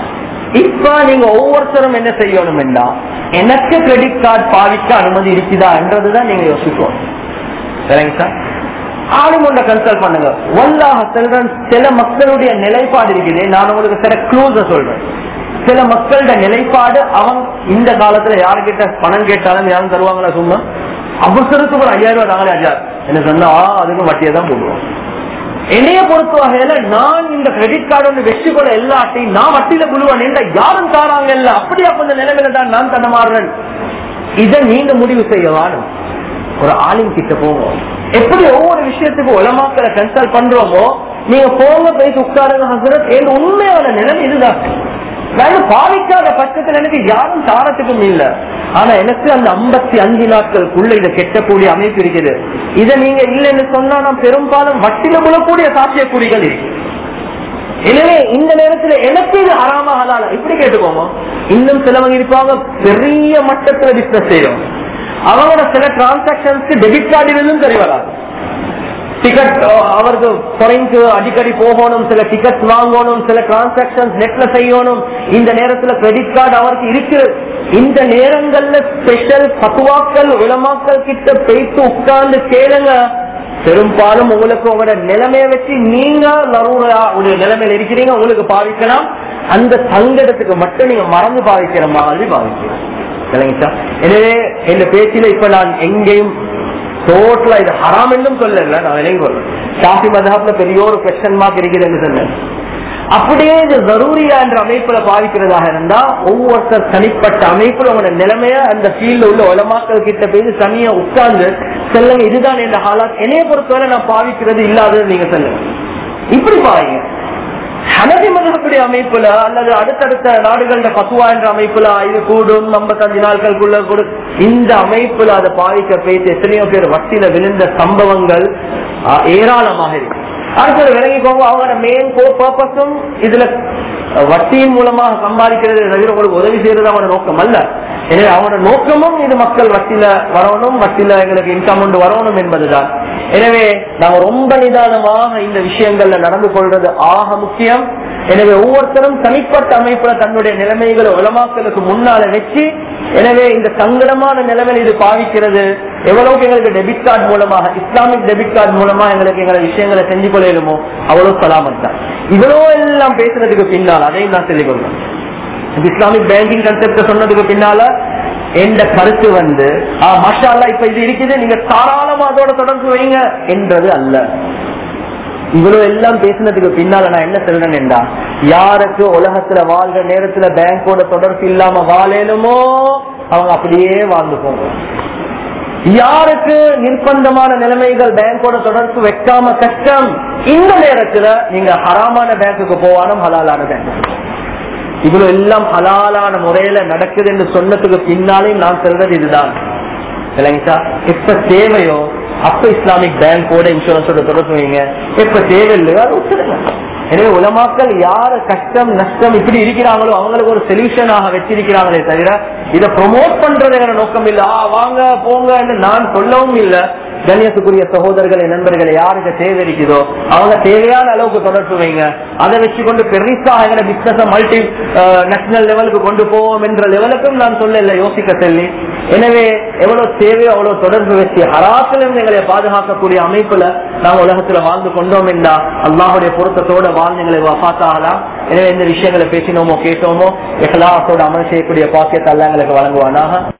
இப்ப நீங்க ஒவ்வொருத்தரும் என்ன செய்யணும் என்றா எனக்கு கிரெடிட் கார்டு பாவிக்க அனுமதி இருக்குதா என்றதுதான் நீங்க யோசிக்கணும் சரிங்க சார் ஆளும் ஒன்றை கன்சல்ட் பண்ணுங்க ஒல்லாக செல்றேன் சில மக்களுடைய நிலைப்பாடு இருக்குது நான் உங்களுக்கு சில க்ளூஸ சொல்றேன் சில மக்களோட நிலைப்பாடு அவன் இந்த காலத்துல யாருக்கிட்ட பணம் கேட்டாலும் யாரும் தருவாங்களா சும்மா அவசரத்துக்கு ஒரு ஐயாயிரம் ரூபாய் நாங்களே ஐயாயிரம் என்ன சொன்னா அதுக்கும் வட்டியை தான் போடுவோம் என்னைய பொறுத்த வகையில நான் இந்த கிரெடிட் கார்டு ஒன்று வெற்றி கொள்ள எல்லாத்தையும் நான் வட்டியில குழுவன் என்ற யாரும் தாராங்க இல்ல அப்படி அப்ப இந்த நிலைமையில தான் நான் தடமாறுறேன் இதை நீங்க முடிவு செய்ய வேணும் ஒரு ஆளின் கிட்ட போவோம் எப்படி ஒவ்வொரு விஷயத்துக்கும் உலமாக்களை கன்சல்ட் பண்றோமோ நீங்க போங்க போய் உட்காருங்க ஹசரத் என் உண்மையான நிலைமை இதுதான் நான் பாவிக்காத பட்சத்தில் எனக்கு யாரும் தாரத்துக்கும் இல்ல ஆனா எனக்கு அந்த ஐம்பத்தி அஞ்சு நாட்களுக்குள்ள இதை கெட்டக்கூடிய அமைப்பு இருக்குது இதை நீங்க இல்லைன்னு சொன்னா நான் பெரும்பாலும் வட்டில விழக்கூடிய சாத்தியக்கூறிகள் இருக்கு எனவே இந்த நேரத்துல எனக்கு இது அறாம ஹலால இப்படி கேட்டுக்கோங்க இன்னும் சிலவங்க இருப்பாங்க பெரிய மட்டத்துல பிசினஸ் செய்யறோம் அவங்களோட சில டிரான்சாக்சன்ஸ்க்கு டெபிட் கார்டு இருந்தும் சரி வராது டிக்கெட் அவருக்கு குறைந்து அடிக்கடி போகணும் சில டிக்கெட் வாங்கணும் சில டிரான்சாக்சன் நெட்ல செய்யணும் இந்த நேரத்துல கிரெடிட் கார்டு அவருக்கு இருக்கு இந்த நேரங்கள்ல ஸ்பெஷல் பத்துவாக்கள் உளமாக்கள் கிட்ட போயிட்டு உட்கார்ந்து கேளுங்க பெரும்பாலும் உங்களுக்கு உங்களோட நிலைமைய வச்சு நீங்க நறுவா ஒரு நிலைமையில இருக்கிறீங்க உங்களுக்கு பாவிக்கலாம் அந்த சங்கடத்துக்கு மட்டும் நீங்க மறந்து பாவிக்கிற மாதிரி பாவிக்கலாம் விளங்கிச்சா எனவே இந்த பேச்சில இப்ப நான் எங்கேயும் டோட்டலா இது ஹராம் என்றும் சொல்லல நான் விளங்கி கொள்றேன் ஷாஃபி மதஹப்ல பெரிய ஒரு கொஸ்டின் மார்க் இருக்குதுன்னு சொன்னேன் அப்படியே இது ஜரூரியா என்ற அமைப்புல பாவிக்கிறதாக இருந்தா ஒவ்வொருத்தர் தனிப்பட்ட அமைப்புல உங்களோட நிலைமைய அந்த ஃபீல்ட்ல உள்ள உலமாக்கள் கிட்ட போய் தனியா உட்கார்ந்து சொல்லுங்க இதுதான் என்ற ஹாலாத் என்னைய பொறுத்தவரை நான் பாவிக்கிறது இல்லாதது நீங்க சொல்லுங்க இப்படி பாருங்க ஹனதி மதத்துடைய அமைப்புல அல்லது அடுத்தடுத்த நாடுகள பசுவா என்ற அமைப்புல இது கூடும் ஐம்பத்தஞ்சு நாட்களுக்குள்ள கூடும் இந்த அமைப்புல அதை பாவிக்க பேசி எத்தனையோ பேர் வட்டியில விழுந்த சம்பவங்கள் ஆஹ், ஏராளமாக இருக்கு அடுத்தது விளங்கிக்கோங்க அவங்களோட மெயின் கோ பர்பஸும் இதுல வட்டியின் மூலமாக சம்பாதிக்கிறது தவிர உங்களுக்கு உதவி செய்யறது அவனோட நோக்கம் அல்ல எனவே அவனோட நோக்கமும் இது மக்கள் வட்டியில வரணும் வட்டியில எங்களுக்கு இன்கம் கொண்டு வரணும் என்பதுதான் எனவே நாங்க ரொம்ப நிதானமாக இந்த விஷயங்கள்ல நடந்து கொள்றது ஆக முக்கியம் எனவே ஒவ்வொருத்தரும் தனிப்பட்ட அமைப்புல தன்னுடைய நிலைமைகளை உலமாக்களுக்கு முன்னால வச்சு எனவே இந்த சங்கடமான நிலைமையில் இது பாவிக்கிறது எவ்வளவுக்கு எங்களுக்கு டெபிட் கார்டு மூலமாக இஸ்லாமிக் டெபிட் கார்டு மூலமா எங்களுக்கு எங்களை விஷயங்களை செஞ்சு கொள்ளையிலுமோ அவ்வளவு சலாமத் தான் இவ்வளோ எல்லாம் பேசுறதுக்கு பின்னால் அதையும் நான் சொல்லிக் கொள்றேன் இந்த இஸ்லாமிக் பேங்கிங் கன்செப்ட் சொன்னதுக்கு பின்னால எந்த கருத்து வந்து ஆ, மாஷா அல்லாஹ் இப்ப இது இருக்குது நீங்க தாராளமா அதோட தொடர்பு வைங்க என்றது அல்ல இவ்வளவு எல்லாம் பேசினதுக்கு பின்னால நான் என்ன சொல்றேன் என்றா யாருக்கு உலகத்துல வாழ்ற நேரத்துல பேங்கோட தொடர்பு இல்லாம வாழலுமோ அவங்க அப்படியே வாழ்ந்து போங்க யாருக்கு நிர்பந்தமான நிலைமைகள் பேங்கோட தொடர்பு வைக்காம கஷ்டம் இந்த நேரத்துல நீங்க ஹராமான பேங்குக்கு போவானும் ஹலாலான பேங்க் இவ்வளவு எல்லாம் ஹலாலான முறையில நடக்குது என்று சொன்னதுக்கு பின்னாலே நான் சொல்றது இதுதான் இல்லைங்க சார் எப்ப தேவையோ அப்ப இஸ்லாமிக் பேங்கோட இன்சூரன்ஸோட தொடர்பு வைங்க எப்ப தேவையில்லையோ அதை விட்டுடுங்க எனவே உலமாக்கள் யாரு கஷ்டம் நஷ்டம் இப்படி இருக்கிறாங்களோ அவங்களுக்கு ஒரு சொல்யூஷனாக வச்சிருக்கிறாங்களே தவிர இதை ப்ரொமோட் பண்றது நோக்கம் இல்ல ஆ வாங்க போங்க நான் சொல்லவும் இல்லை கண்ணியத்துக்குரிய சகோதரர்களை நண்பர்களை யாருக்கு தேவை இருக்குதோ அவங்க தேவையான அளவுக்கு தொடர்பு வைங்க அதை வச்சுக்கொண்டு பெருசா எங்களை பிசினஸ் மல்டி நேஷனல் லெவலுக்கு கொண்டு போவோம் என்ற லெவலுக்கும் நான் சொல்லல யோசிக்க சொல்லி எனவே எவ்வளவு தேவையோ அவ்வளவு தொடர்பு வச்சு ஹராத்திலிருந்து எங்களை பாதுகாக்கக்கூடிய அமைப்புல நாங்க உலகத்துல வாழ்ந்து கொண்டோம் என்றா அல்லாஹுடைய பொருத்தத்தோட வாழ்ந்து எங்களை பார்த்தாகலாம் எனவே இந்த விஷயங்களை பேசினோமோ கேட்டோமோ எஹ்லாசோட அமல் செய்யக்கூடிய பாக்கியத்தை அல்ல எங்களுக்கு வழங்குவானாக